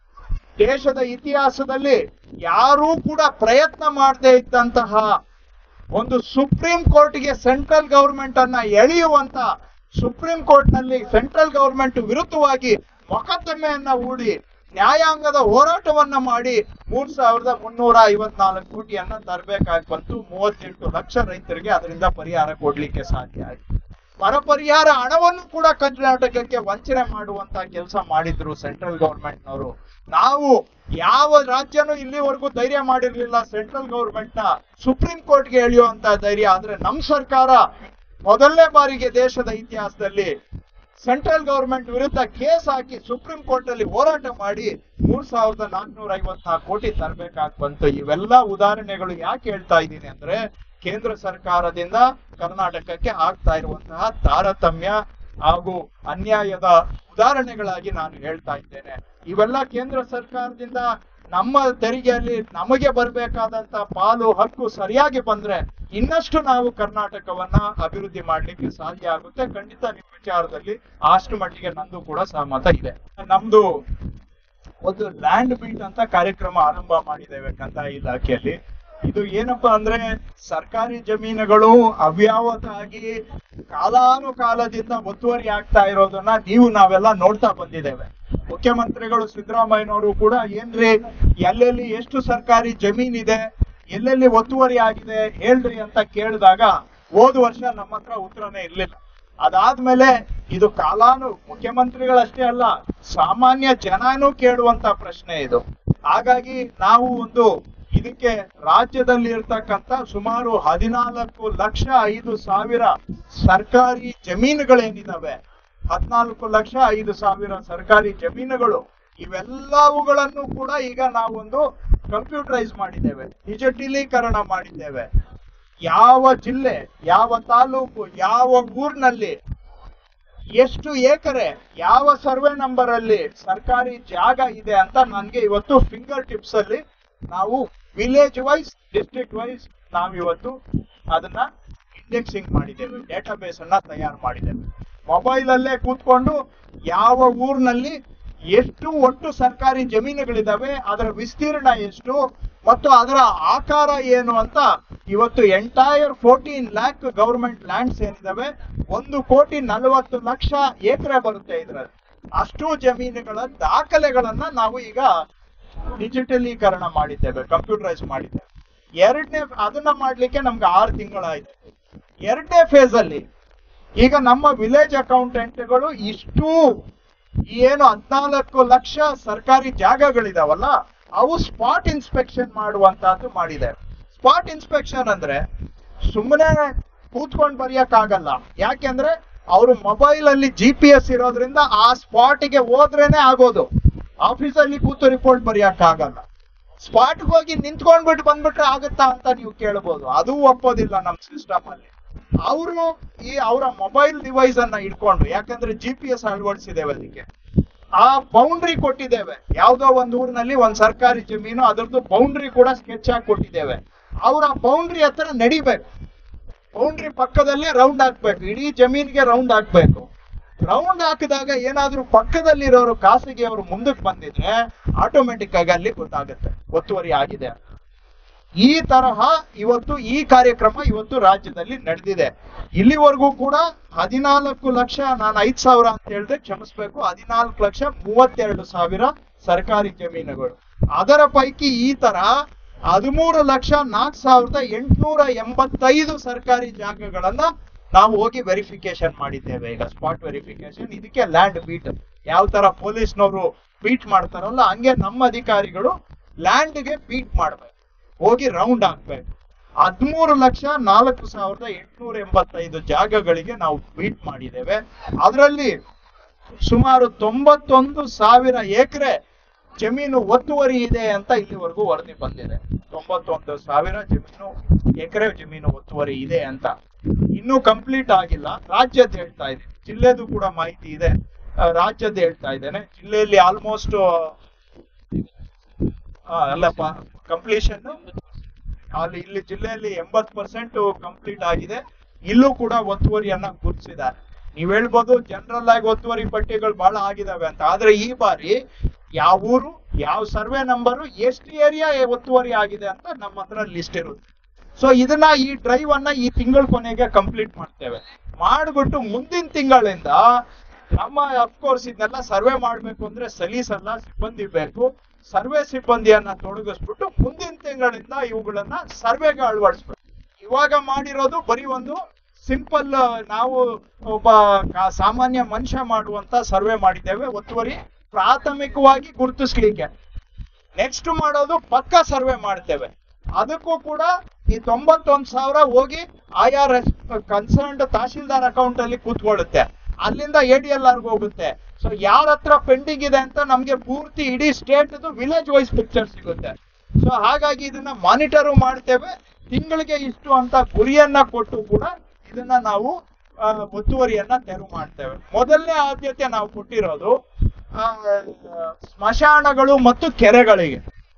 Speaker 1: ದೇಶದ ಇತಿಹಾಸದಲ್ಲಿ ಯಾರೂ ಕೂಡ ಪ್ರಯತ್ನ ಮಾಡದೇ ಇದ್ದಂತಹ ಒಂದು ಸುಪ್ರೀಂ ಕೋರ್ಟ್ಗೆ ಸೆಂಟ್ರಲ್ ಗವರ್ಮೆಂಟ್ ಅನ್ನ ಎಳೆಯುವಂತ ಸುಪ್ರೀಂ ಕೋರ್ಟ್ ನಲ್ಲಿ ಸೆಂಟ್ರಲ್ ಗವರ್ಮೆಂಟ್ ವಿರುದ್ಧವಾಗಿ ಮೊಕದ್ದಮೆಯನ್ನ ಹೂಡಿ ನ್ಯಾಯಾಂಗದ ಹೋರಾಟವನ್ನ ಮಾಡಿ ಮೂರ್ ಸಾವಿರದ ಮುನ್ನೂರ ಐವತ್ನಾಲ್ಕು ಕೋಟಿಯನ್ನ ತರಬೇಕಾಗಿ ಬಂತು ಮೂವತ್ತೆಂಟು ಲಕ್ಷ ರೈತರಿಗೆ ಅದರಿಂದ ಪರಿಹಾರ ಕೊಡ್ಲಿಕ್ಕೆ ಸಾಧ್ಯ ಆಯ್ತು ಬರ ಪರಿಹಾರ ಹಣವನ್ನು ಕೂಡ ಕರ್ನಾಟಕಕ್ಕೆ ವಂಚನೆ ಮಾಡುವಂತ ಕೆಲಸ ಮಾಡಿದ್ರು ಸೆಂಟ್ರಲ್ ಗವರ್ಮೆಂಟ್ನವರು ನಾವು ಯಾವ ರಾಜ್ಯನೂ ಇಲ್ಲಿವರೆಗೂ ಧೈರ್ಯ ಮಾಡಿರ್ಲಿಲ್ಲ ಸೆಂಟ್ರಲ್ ಗವರ್ಮೆಂಟ್ ನ ಸುಪ್ರೀಂ ಕೋರ್ಟ್ಗೆ ಎಳೆಯುವಂತ ಧೈರ್ಯ ಆದ್ರೆ ನಮ್ ಸರ್ಕಾರ ಮೊದಲನೇ ಬಾರಿಗೆ ದೇಶದ ಇತಿಹಾಸದಲ್ಲಿ ಸೆಂಟ್ರಲ್ ಗವರ್ಮೆಂಟ್ ವಿರುದ್ಧ ಕೇಸ್ ಹಾಕಿ ಸುಪ್ರೀಂ ಕೋರ್ಟ್ ಅಲ್ಲಿ ಹೋರಾಟ ಮಾಡಿ ಮೂರ್ ಸಾವಿರದ ನಾಲ್ಕನೂರ ಐವತ್ನಾಲ್ಕು ಕೋಟಿ ತರಬೇಕಾಗಿ ಬಂತು ಇವೆಲ್ಲ ಉದಾಹರಣೆಗಳು ಯಾಕೆ ಹೇಳ್ತಾ ಇದ್ದೀನಿ ಅಂದ್ರೆ ಕೇಂದ್ರ ಸರ್ಕಾರದಿಂದ ಕರ್ನಾಟಕಕ್ಕೆ ಆಗ್ತಾ ಇರುವಂತಹ ತಾರತಮ್ಯ ಹಾಗೂ ಅನ್ಯಾಯದ ಉದಾಹರಣೆಗಳಾಗಿ ನಾನು ಹೇಳ್ತಾ ಇದ್ದೇನೆ ಇವೆಲ್ಲ ಕೇಂದ್ರ ಸರ್ಕಾರದಿಂದ ನಮ್ಮ ತೆರಿಗೆಯಲ್ಲಿ ನಮಗೆ ಬರಬೇಕಾದಂತ ಪಾಲು ಹಕ್ಕು ಸರಿಯಾಗಿ ಬಂದ್ರೆ ಇನ್ನಷ್ಟು ನಾವು ಕರ್ನಾಟಕವನ್ನ ಅಭಿವೃದ್ಧಿ ಮಾಡ್ಲಿಕ್ಕೆ ಸಾಧ್ಯ ಆಗುತ್ತೆ ಖಂಡಿತ ನಿಮ್ಮ ವಿಚಾರದಲ್ಲಿ ಅಷ್ಟು ಮಟ್ಟಿಗೆ ನಂದು ಕೂಡ ಸಹಮತ ಇದೆ ನಮ್ದು ಒಂದು ಲ್ಯಾಂಡ್ ಬೀಟ್ ಅಂತ ಕಾರ್ಯಕ್ರಮ ಆರಂಭ ಮಾಡಿದ್ದೇವೆ ಕಂದಾಯ ಇಲಾಖೆಯಲ್ಲಿ ಇದು ಏನಪ್ಪಾ ಅಂದ್ರೆ ಸರ್ಕಾರಿ ಜಮೀನುಗಳು ಅವ್ಯಾವತಾಗಿ ಕಾಲಾನುಕಾಲದಿಂದ ಒತ್ತುವರಿ ಆಗ್ತಾ ಇರೋದನ್ನ ನೀವು ನಾವೆಲ್ಲ ನೋಡ್ತಾ ಬಂದಿದ್ದೇವೆ ಮುಖ್ಯಮಂತ್ರಿಗಳು ಸಿದ್ದರಾಮಯ್ಯನವರು ಕೂಡ ಏನ್ರಿ ಎಲ್ಲೆಲ್ಲಿ ಎಷ್ಟು ಸರ್ಕಾರಿ ಜಮೀನಿದೆ ಎಲ್ಲೆಲ್ಲಿ ಒತ್ತುವರಿ ಆಗಿದೆ ಹೇಳ್ರಿ ಅಂತ ಕೇಳಿದಾಗ ಹೋದ ವರ್ಷ ನಮ್ಮ ಹತ್ರ ಉತ್ತರನೇ ಇರ್ಲಿಲ್ಲ ಅದಾದ್ಮೇಲೆ ಇದು ಕಾಲಾನು ಮುಖ್ಯಮಂತ್ರಿಗಳಷ್ಟೇ ಅಲ್ಲ ಸಾಮಾನ್ಯ ಜನನೂ ಕೇಳುವಂತ ಪ್ರಶ್ನೆ ಇದು ಹಾಗಾಗಿ ನಾವು ಒಂದು ಇದಕ್ಕೆ ರಾಜ್ಯದಲ್ಲಿ ಇರ್ತಕ್ಕಂತ ಸುಮಾರು ಹದಿನಾಲ್ಕು ಲಕ್ಷ ಐದು ಸಾವಿರ ಸರ್ಕಾರಿ ಜಮೀನುಗಳೇನಿದಾವೆ ಹದಿನಾಲ್ಕು ಲಕ್ಷ ಐದು ಸಾವಿರ ಸರ್ಕಾರಿ ಜಮೀನುಗಳು ಇವೆಲ್ಲವುಗಳನ್ನು ಕೂಡ ಈಗ ನಾವೊಂದು ಕಂಪ್ಯೂಟರೈಸ್ ಮಾಡಿದ್ದೇವೆ ಡಿಜಿಟಲೀಕರಣ ಮಾಡಿದ್ದೇವೆ ಯಾವ ಜಿಲ್ಲೆ ಯಾವ ತಾಲೂಕು ಯಾವ ಊರಿನಲ್ಲಿ ಎಷ್ಟು ಎಕರೆ ಯಾವ ಸರ್ವೆ ನಂಬರ್ ಅಲ್ಲಿ ಸರ್ಕಾರಿ ಜಾಗ ಇದೆ ಅಂತ ನನ್ಗೆ ಇವತ್ತು ಫಿಂಗರ್ ಟಿಪ್ಸ್ ಅಲ್ಲಿ ನಾವು ವಿಲೇಜ್ ವೈಸ್ ಡಿಸ್ಟ್ರಿಕ್ಟ್ ವೈಸ್ ನಾವಿವತ್ತು ಅದನ್ನ ಇಂಡೆಕ್ಸಿಂಗ್ ಮಾಡಿದ್ದೇವೆ ಡೇಟಾಬೇಸ್ ಅನ್ನ ತಯಾರು ಮಾಡಿದ್ದೇವೆ ಮೊಬೈಲ್ ಅಲ್ಲೇ ಕೂತ್ಕೊಂಡು ಯಾವ ಊರಿನಲ್ಲಿ ಎಷ್ಟು ಒಟ್ಟು ಸರ್ಕಾರಿ ಜಮೀನುಗಳಿದಾವೆ ಅದರ ವಿಸ್ತೀರ್ಣ ಎಷ್ಟು ಮತ್ತು ಅದರ ಆಕಾರ ಏನು ಅಂತ ಇವತ್ತು entire fourteen lakh government lands ಏನಿದಾವೆ ಒಂದು ಕೋಟಿ ನಲವತ್ತು ಲಕ್ಷ ಎಕರೆ ಬರುತ್ತೆ ಇದರಲ್ಲಿ ಅಷ್ಟು ಜಮೀನುಗಳ ದಾಖಲೆಗಳನ್ನ ನಾವು ಈಗ ಡಿಜಿಟಲೀಕರಣ ಮಾಡಿದ್ದೇವೆ ಕಂಪ್ಯೂಟರೈಸ್ ಮಾಡಿದ್ದೇವೆ ಎರಡನೇ ಅದನ್ನ ಮಾಡ್ಲಿಕ್ಕೆ ನಮ್ಗೆ ಆರು ತಿಂಗಳಾಯ್ತು ಎರಡನೇ ಫೇಸ್ ಅಲ್ಲಿ ಈಗ ನಮ್ಮ ವಿಲೇಜ್ ಅಕೌಂಟೆಂಟ್ಗಳು ಇಷ್ಟು ಏನು ಹದ್ನಾಲ್ಕು ಲಕ್ಷ ಸರ್ಕಾರಿ ಜಾಗಗಳಿದಾವಲ್ಲ ಅವು ಸ್ಪಾಟ್ ಇನ್ಸ್ಪೆಕ್ಷನ್ ಮಾಡುವಂತಹದ್ದು ಮಾಡಿದೆ ಸ್ಪಾಟ್ ಇನ್ಸ್ಪೆಕ್ಷನ್ ಅಂದ್ರೆ ಸುಮ್ಮನೆ ಕೂತ್ಕೊಂಡು ಬರೆಯಕ್ಕಾಗಲ್ಲ ಯಾಕೆಂದ್ರೆ ಅವರು ಮೊಬೈಲ್ ಅಲ್ಲಿ ಜಿ ಪಿ ಎಸ್ ಇರೋದ್ರಿಂದ ಆ ಸ್ಪಾಟ್ಗೆ ಹೋದ್ರೇನೆ ಆಗೋದು ಆಫೀಸಲ್ಲಿ ಕೂತು ರಿಪೋರ್ಟ್ ಬರೆಯಕ್ಕಾಗಲ್ಲ ಸ್ಪಾಟ್ ಹೋಗಿ ನಿಂತ್ಕೊಂಡ್ಬಿಟ್ಟು ಬಂದ್ಬಿಟ್ರೆ ಆಗುತ್ತಾ ಅಂತ ನೀವು ಕೇಳ್ಬೋದು ಅದು ಒಪ್ಪೋದಿಲ್ಲ ನಮ್ಮ ಸಿಸ್ಟಮ್ ಅಲ್ಲಿ ಅವರು ಈ ಅವರ ಮೊಬೈಲ್ ಡಿವೈಸ್ ಅನ್ನ ಇಟ್ಕೊಂಡು ಯಾಕಂದ್ರೆ ಜಿ ಪಿ ಎಸ್ ಅಳವಡಿಸಿದ್ದೇವೆ ಅದಕ್ಕೆ ಆ ಬೌಂಡ್ರಿ ಕೊಟ್ಟಿದ್ದೇವೆ ಯಾವ್ದೋ ಒಂದ್ ಊರಿನಲ್ಲಿ ಒಂದ್ ಸರ್ಕಾರಿ ಜಮೀನು ಅದರದ್ದು ಬೌಂಡ್ರಿ ಕೂಡ ಸ್ಕೆಚ್ ಆಗಿ ಕೊಟ್ಟಿದ್ದೇವೆ ಅವ್ರ ಆ ಬೌಂಡ್ರಿ ಹತ್ರ ನಡಿಬೇಕು ಬೌಂಡ್ರಿ ಪಕ್ಕದಲ್ಲೇ ರೌಂಡ್ ಹಾಕ್ಬೇಕು ಇಡೀ ಜಮೀನ್ಗೆ ರೌಂಡ್ ಹಾಕ್ಬೇಕು ರೌಂಡ್ ಹಾಕಿದಾಗ ಏನಾದ್ರೂ ಪಕ್ಕದಲ್ಲಿರೋರು ಖಾಸಗಿ ಅವರು ಮುಂದಕ್ಕೆ ಬಂದಿದ್ರೆ ಆಟೋಮೆಟಿಕ್ ಆಗಿ ಅಲ್ಲಿ ಗೊತ್ತಾಗುತ್ತೆ ಒತ್ತುವರಿ ಆಗಿದೆ ಅಂತ. ಈ ತರಹ ಇವತ್ತು ಈ ಕಾರ್ಯಕ್ರಮ ಇವತ್ತು ರಾಜ್ಯದಲ್ಲಿ ನಡೆದಿದೆ ಇಲ್ಲಿವರೆಗೂ ಕೂಡ ಹದಿನಾಲ್ಕು ಲಕ್ಷ ನಾನು ಐದ್ ಸಾವಿರ ಅಂತ ಹೇಳಿದ್ರೆ ಕ್ಷಮಿಸ್ಬೇಕು ಹದಿನಾಲ್ಕು ಲಕ್ಷ ಮೂವತ್ತೆರಡು ಸಾವಿರ ಸರ್ಕಾರಿ ಜಮೀನುಗಳು ಅದರ ಪೈಕಿ ಈ ತರ ಹದಿಮೂರು ಲಕ್ಷ ನಾಲ್ಕು ಸಾವಿರದ ಎಂಟುನೂರ ಎಂಬತ್ತೈದು ಸರ್ಕಾರಿ ಜಾಗಗಳನ್ನ ನಾವು ಹೋಗಿ ವೆರಿಫಿಕೇಶನ್ ಮಾಡಿದ್ದೇವೆ ಈಗ ಸ್ಪಾಟ್ ವೆರಿಫಿಕೇಶನ್ ಇದಕ್ಕೆ ಲ್ಯಾಂಡ್ ಬೀಟ್ ಯಾವ ತರ ಪೊಲೀಸ್ನವರು ಬೀಟ್ ಮಾಡ್ತಾರಲ್ಲ ಹಂಗೆ ನಮ್ಮ ಅಧಿಕಾರಿಗಳು ಲ್ಯಾಂಡ್ಗೆ ಬೀಟ್ ಮಾಡ್ಬೇಕು ಹೋಗಿ ರೌಂಡ್ ಹಾಕ್ಬೇಕು ಹದಿಮೂರು ಲಕ್ಷ ನಾಲ್ಕು ಸಾವಿರದ ಎಂಟುನೂರ ಎಂಬತ್ತೈದು ಜಾಗಗಳಿಗೆ ನಾವು ಬೀಟ್ ಮಾಡಿದ್ದೇವೆ ಅದರಲ್ಲಿ ಸುಮಾರು ತೊಂಬತ್ತೊಂದು ಸಾವಿರ ಎಕರೆ ಜಮೀನು ಒತ್ತುವರಿ ಇದೆ ಅಂತ ಇಲ್ಲಿವರೆಗೂ ವರದಿ ಬಂದಿದೆ ತೊಂಬತ್ತೊಂದು ಸಾವಿರ ಜಮೀನು ಎಕರೆ ಜಮೀನು ಒತ್ತುವರಿ ಇದೆ ಅಂತ ಇನ್ನೂ ಕಂಪ್ಲೀಟ್ ಆಗಿಲ್ಲ ರಾಜ್ಯದ ಹೇಳ್ತಾ ಇದೆ ಜಿಲ್ಲೆದು ಕೂಡ ಮಾಹಿತಿ ಇದೆ ಆ, ರಾಜ್ಯದ ಹೇಳ್ತಾ ಇದ್ದೇನೆ ಜಿಲ್ಲೆಯಲ್ಲಿ ಆಲ್ಮೋಸ್ಟ್ ಅಲ್ಲಪ್ಪ ಕಂಪ್ಲೀಷನ್ ಅಲ್ಲಿ ಇಲ್ಲಿ ಜಿಲ್ಲೆಯಲ್ಲಿ ಎಂಬತ್ ಪರ್ಸೆಂಟ್ ಕಂಪ್ಲೀಟ್ ಆಗಿದೆ ಇಲ್ಲೂ ಕೂಡ ಒತ್ತುವರಿಯನ್ನ ಗುರುತಿಸಿದ್ದಾರೆ ನೀವ್ ಹೇಳ್ಬೋದು ಜನರಲ್ ಆಗಿ ಒತ್ತುವರಿ ಪಟ್ಟಿಗಳು ಬಹಳ ಆಗಿದಾವೆ ಅಂತ ಆದ್ರೆ ಈ ಬಾರಿ ಯಾವ ಊರು ಯಾವ ಸರ್ವೆ ನಂಬರ್ ಎಷ್ಟು ಏರಿಯಾ ಒತ್ತುವರಿ ಆಗಿದೆ ಅಂತ ನಮ್ಮ ಹತ್ರ ಲಿಸ್ಟ್ ಇರುತ್ತೆ ಸೊ ಇದನ್ನ ಈ ಡ್ರೈವ್ ಅನ್ನ ಈ ತಿಂಗಳ ಕೊನೆಗೆ ಕಂಪ್ಲೀಟ್ ಮಾಡ್ತೇವೆ ಮಾಡ್ಬಿಟ್ಟು ಮುಂದಿನ ತಿಂಗಳಿಂದ ನಮ್ಮ ಅಫ್ಕೋರ್ಸ್ ಇದನ್ನೆಲ್ಲ ಸರ್ವೆ ಮಾಡ್ಬೇಕು ಅಂದ್ರೆ ಸಲೀಸಲ್ಲ ಸಿಬ್ಬಂದಿ ಬೇಕು ಸರ್ವೆ ಸಿಬ್ಬಂದಿಯನ್ನ ತೊಡಗಿಸ್ಬಿಟ್ಟು ಮುಂದಿನ ತಿಂಗಳಿಂದ ಇವುಗಳನ್ನ ಸರ್ವೆಗೆ ಅಳವಡಿಸ್ಬೇಕು ಇವಾಗ ಮಾಡಿರೋದು ಬರೀ ಒಂದು ಸಿಂಪಲ್ ನಾವು ಒಬ್ಬ ಕಾ- ಸಾಮಾನ್ಯ ಮನುಷ್ಯ ಮಾಡುವಂತ ಸರ್ವೆ ಮಾಡಿದ್ದೇವೆ ಒತ್ತುವರಿ ಪ್ರಾಥಮಿಕವಾಗಿ ಗುರುತಿಸ್ಲಿಕ್ಕೆ ನೆಕ್ಸ್ಟ್ ಮಾಡೋದು ಪಕ್ಕ ಸರ್ವೆ ಮಾಡ್ತೇವೆ ಅದಕ್ಕೂ ಕೂಡ ಈ ತೊಂಬತ್ತೊಂದ್ ಸಾವಿರ ಹೋಗಿ ಆಯಾ ಕನ್ಸರ್ನ್ಡ್ ತಹಶೀಲ್ದಾರ್ ಅಕೌಂಟ್ ಅಲ್ಲಿ ಕೂತ್ಕೊಳ್ಳುತ್ತೆ ಅಲ್ಲಿಂದ ಎ ಡಿ ಎಲ್ ಆರ್ಗೆ ಹೋಗುತ್ತೆ ಸೊ ಯಾರ ಹತ್ರ ಪೆಂಡಿಂಗ್ ಇದೆ ಅಂತ ನಮ್ಗೆ ಪೂರ್ತಿ ಇಡೀ ಸ್ಟೇಟ್ ವಿಲೇಜ್ ವೈಸ್ ಪಿಕ್ಚರ್ ಸಿಗುತ್ತೆ ಸೊ ಹಾಗಾಗಿ ಇದನ್ನ ಮಾನಿಟರ್ ಮಾಡ್ತೇವೆ ತಿಂಗಳಿಗೆ ಇಷ್ಟು ಅಂತ ಗುರಿಯನ್ನ ಕೊಟ್ಟು ಕೂಡ ಇದನ್ನ ನಾವು ಆ, ಒತ್ತುವರಿಯನ್ನ ತೆರವು ಮಾಡ್ತೇವೆ ಮೊದಲನೇ ಆದ್ಯತೆ ನಾವು ಕೊಟ್ಟಿರೋದು ಆ, ಸ್ಮಶಾನಗಳು ಮತ್ತು ಕೆರೆಗಳಿಗೆ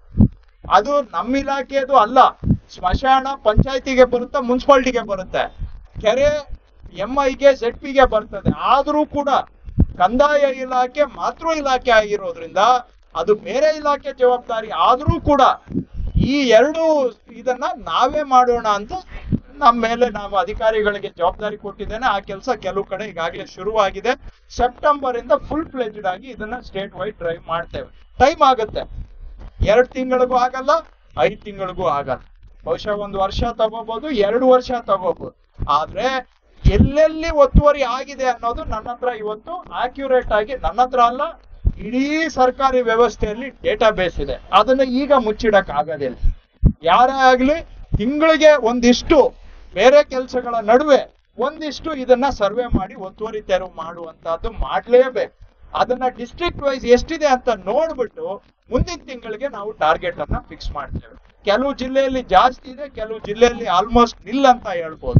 Speaker 1: ಅದು ನಮ್ಮ ಇಲಾಖೆದು ಅಲ್ಲ ಸ್ಮಶಾನ ಪಂಚಾಯತಿಗೆ ಬರುತ್ತೆ ಮುನ್ಸಿಪಾಲ್ಟಿಗೆ ಬರುತ್ತೆ ಕೆರೆ ಎಂ ಐಗೆ ಜೆಡ್ ಪಿಗೆ ಬರ್ತದೆ ಆದ್ರೂ ಕೂಡ ಕಂದಾಯ ಇಲಾಖೆ ಮಾತೃ ಇಲಾಖೆ ಆಗಿರೋದ್ರಿಂದ ಅದು ಬೇರೆ ಇಲಾಖೆ ಜವಾಬ್ದಾರಿ ಆದ್ರೂ ಕೂಡ ಈ ಎರಡು ಇದನ್ನ ನಾವೇ ಮಾಡೋಣ ಅಂತ ನಮ್ಮ ಮೇಲೆ ನಾವು ಅಧಿಕಾರಿಗಳಿಗೆ ಜವಾಬ್ದಾರಿ ಕೊಟ್ಟಿದ್ದೇನೆ ಆ ಕೆಲಸ ಕೆಲವು ಕಡೆ ಈಗಾಗಲೇ ಶುರುವಾಗಿದೆ ಸೆಪ್ಟೆಂಬರ್ ಇಂದ ಫುಲ್ ಫ್ಲೆಜ್ಡ್ ಆಗಿ ಇದನ್ನ ಸ್ಟೇಟ್ ವೈಡ್ ಡ್ರೈವ್ ಮಾಡ್ತೇವೆ ಟೈಮ್ ಆಗುತ್ತೆ ಎರಡ್ ತಿಂಗಳಿಗೂ ಆಗಲ್ಲ ಐದ್ ತಿಂಗಳಿಗೂ ಆಗಲ್ಲ ಬಹುಶಃ ಒಂದು ವರ್ಷ ತಗೋಬಹುದು ಎರಡು ವರ್ಷ ತಗೋಬಹುದು ಆದ್ರೆ ಎಲ್ಲೆಲ್ಲಿ ಒತ್ತುವರಿ ಆಗಿದೆ ಅನ್ನೋದು ನನ್ನ ಹತ್ರ ಇವತ್ತು ಆಕ್ಯುರೇಟ್ ಆಗಿ ನನ್ನ ಹತ್ರ ಅಲ್ಲ ಇಡೀ ಸರ್ಕಾರಿ ವ್ಯವಸ್ಥೆಯಲ್ಲಿ ಡೇಟಾ ಬೇಸ್ ಇದೆ ಅದನ್ನ ಈಗ ಮುಚ್ಚಿಡಕ್ ಆಗೋದಿಲ್ಲ ಯಾರೇ ಆಗ್ಲಿ ತಿಂಗಳಿಗೆ ಒಂದಿಷ್ಟು ಬೇರೆ ಕೆಲಸಗಳ ನಡುವೆ ಒಂದಿಷ್ಟು ಇದನ್ನ ಸರ್ವೆ ಮಾಡಿ ಒತ್ತುವರಿ ತೆರವು ಮಾಡುವಂತಹದ್ದು ಮಾಡ್ಲೇಬೇಕು ಅದನ್ನ ಡಿಸ್ಟ್ರಿಕ್ಟ್ ವೈಸ್ ಎಷ್ಟಿದೆ ಅಂತ ನೋಡ್ಬಿಟ್ಟು ಮುಂದಿನ ತಿಂಗಳಿಗೆ ನಾವು ಟಾರ್ಗೆಟ್ ಅನ್ನ ಫಿಕ್ಸ್ ಮಾಡ್ತೇವೆ ಕೆಲವು ಜಿಲ್ಲೆಯಲ್ಲಿ ಜಾಸ್ತಿ ಇದೆ ಕೆಲವು ಜಿಲ್ಲೆಯಲ್ಲಿ ಆಲ್ಮೋಸ್ಟ್ ನಿಲ್ ಅಂತ ಹೇಳ್ಬೋದು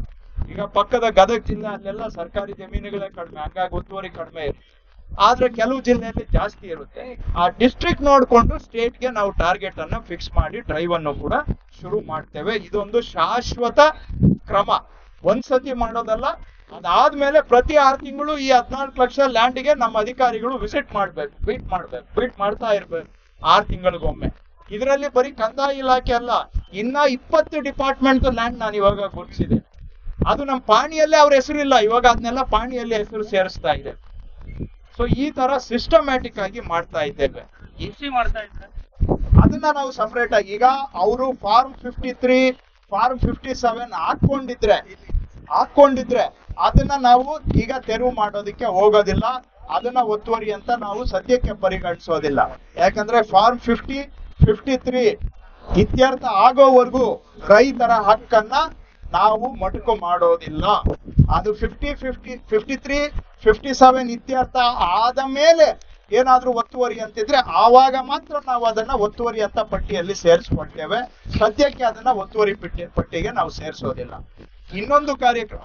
Speaker 1: ಈಗ ಪಕ್ಕದ ಗದಗ ಜಿಲ್ಲೆ ಅಲ್ಲೆಲ್ಲ ಸರ್ಕಾರಿ ಜಮೀನುಗಳೇ ಕಡಿಮೆ ಹಂಗಾಗಿ ಒತ್ತುವರಿ ಕಡಿಮೆ ಇರುತ್ತೆ ಆದ್ರೆ ಕೆಲವು ಜಿಲ್ಲೆಯಲ್ಲಿ ಜಾಸ್ತಿ ಇರುತ್ತೆ ಆ ಡಿಸ್ಟ್ರಿಕ್ಟ್ ನೋಡ್ಕೊಂಡು ಸ್ಟೇಟ್ ಗೆ ನಾವು ಟಾರ್ಗೆಟ್ ಅನ್ನ ಫಿಕ್ಸ್ ಮಾಡಿ ಡ್ರೈವ್ ಅನ್ನು ಕೂಡ ಶುರು ಮಾಡ್ತೇವೆ ಇದೊಂದು ಶಾಶ್ವತ ಕ್ರಮ ಒಂದ್ಸತಿ ಮಾಡೋದಲ್ಲ ಅದಾದ್ಮೇಲೆ ಪ್ರತಿ ಆರು ತಿಂಗಳು ಈ ಹದಿನಾಲ್ಕು ಲಕ್ಷ ಲ್ಯಾಂಡ್ ಗೆ ನಮ್ಮ ಅಧಿಕಾರಿಗಳು ವಿಸಿಟ್ ಮಾಡ್ಬೇಕು ಬೀಟ್ ಮಾಡ್ಬೇಕು ಬೀಟ್ ಮಾಡ್ತಾ ಇರ್ಬೇಕು ಆರು ತಿಂಗಳಿಗೊಮ್ಮೆ ಇದರಲ್ಲಿ ಬರೀ ಕಂದಾಯ ಇಲಾಖೆ ಅಲ್ಲ ಇನ್ನ ಇಪ್ಪತ್ತು ಡಿಪಾರ್ಟ್ಮೆಂಟ್ ಲ್ಯಾಂಡ್ ನಾನು ಇವಾಗ ಗುರುತಿಸಿದೆ ಅದು ನಮ್ಮ ಪಾಣಿಯಲ್ಲೇ ಅವ್ರ ಹೆಸರು ಇಲ್ಲ ಇವಾಗ ಅದನ್ನೆಲ್ಲ ಪಾಣಿಯಲ್ಲಿ ಹೆಸರು ಸೇರಿಸ್ತಾ ಇದೆ ಸೊ ಈ ತರ ಸಿಸ್ಟಮ್ಯಾಟಿಕ್ ಆಗಿ ಮಾಡ್ತಾ ಇದ್ದೇವೆ ಈ-
Speaker 2: ಕೃಷಿ ಮಾಡ್ತಾ ಇದ್ದಾರೆ
Speaker 1: ಅದನ್ನ ನಾವು ಸಪರೇಟ್ ಆಗಿ ಈಗ ಅವರು form fifty three form fifty seven ಹಾಕೊಂಡಿದ್ರೆ ಹಾಕೊಂಡಿದ್ರೆ ಅದನ್ನ ನಾವು ಈಗ ತೆರವು ಮಾಡೋದಕ್ಕೆ ಹೋಗೋದಿಲ್ಲ ಅದನ್ನ ಒತ್ತುವರಿ ಅಂತ ನಾವು ಸದ್ಯಕ್ಕೆ ಪರಿಗಣಿಸೋದಿಲ್ಲ ಯಾಕಂದ್ರೆ ಫಾರ್ಮ್ ಫಿಫ್ಟಿ ಫಿಫ್ಟಿ ತ್ರೀ ಇತ್ಯರ್ಥ ಆಗೋವರೆಗೂ ರೈತರ ಹಕ್ಕನ್ನ ನಾವು ಮೊಟಕು ಮಾಡೋದಿಲ್ಲ ಅದು fifty fifty fifty three fifty seven ಇತ್ಯರ್ಥ ಆದ ಮೇಲೆ ಏನಾದ್ರೂ ಒತ್ತುವರಿ ಅಂತಿದ್ರೆ ಆವಾಗ ಮಾತ್ರ ನಾವು ಅದನ್ನ ಒತ್ತುವರಿ ಅಂತ ಪಟ್ಟಿಯಲ್ಲಿ ಸೇರಿಸ್ಕೊಳ್ತೇವೆ ಸದ್ಯಕ್ಕೆ ಅದನ್ನ ಒತ್ತುವರಿ ಪಟ್ಟಿ ಪಟ್ಟಿಗೆ ನಾವು ಸೇರಿಸೋದಿಲ್ಲ ಇನ್ನೊಂದು ಕಾರ್ಯಕ್ರಮ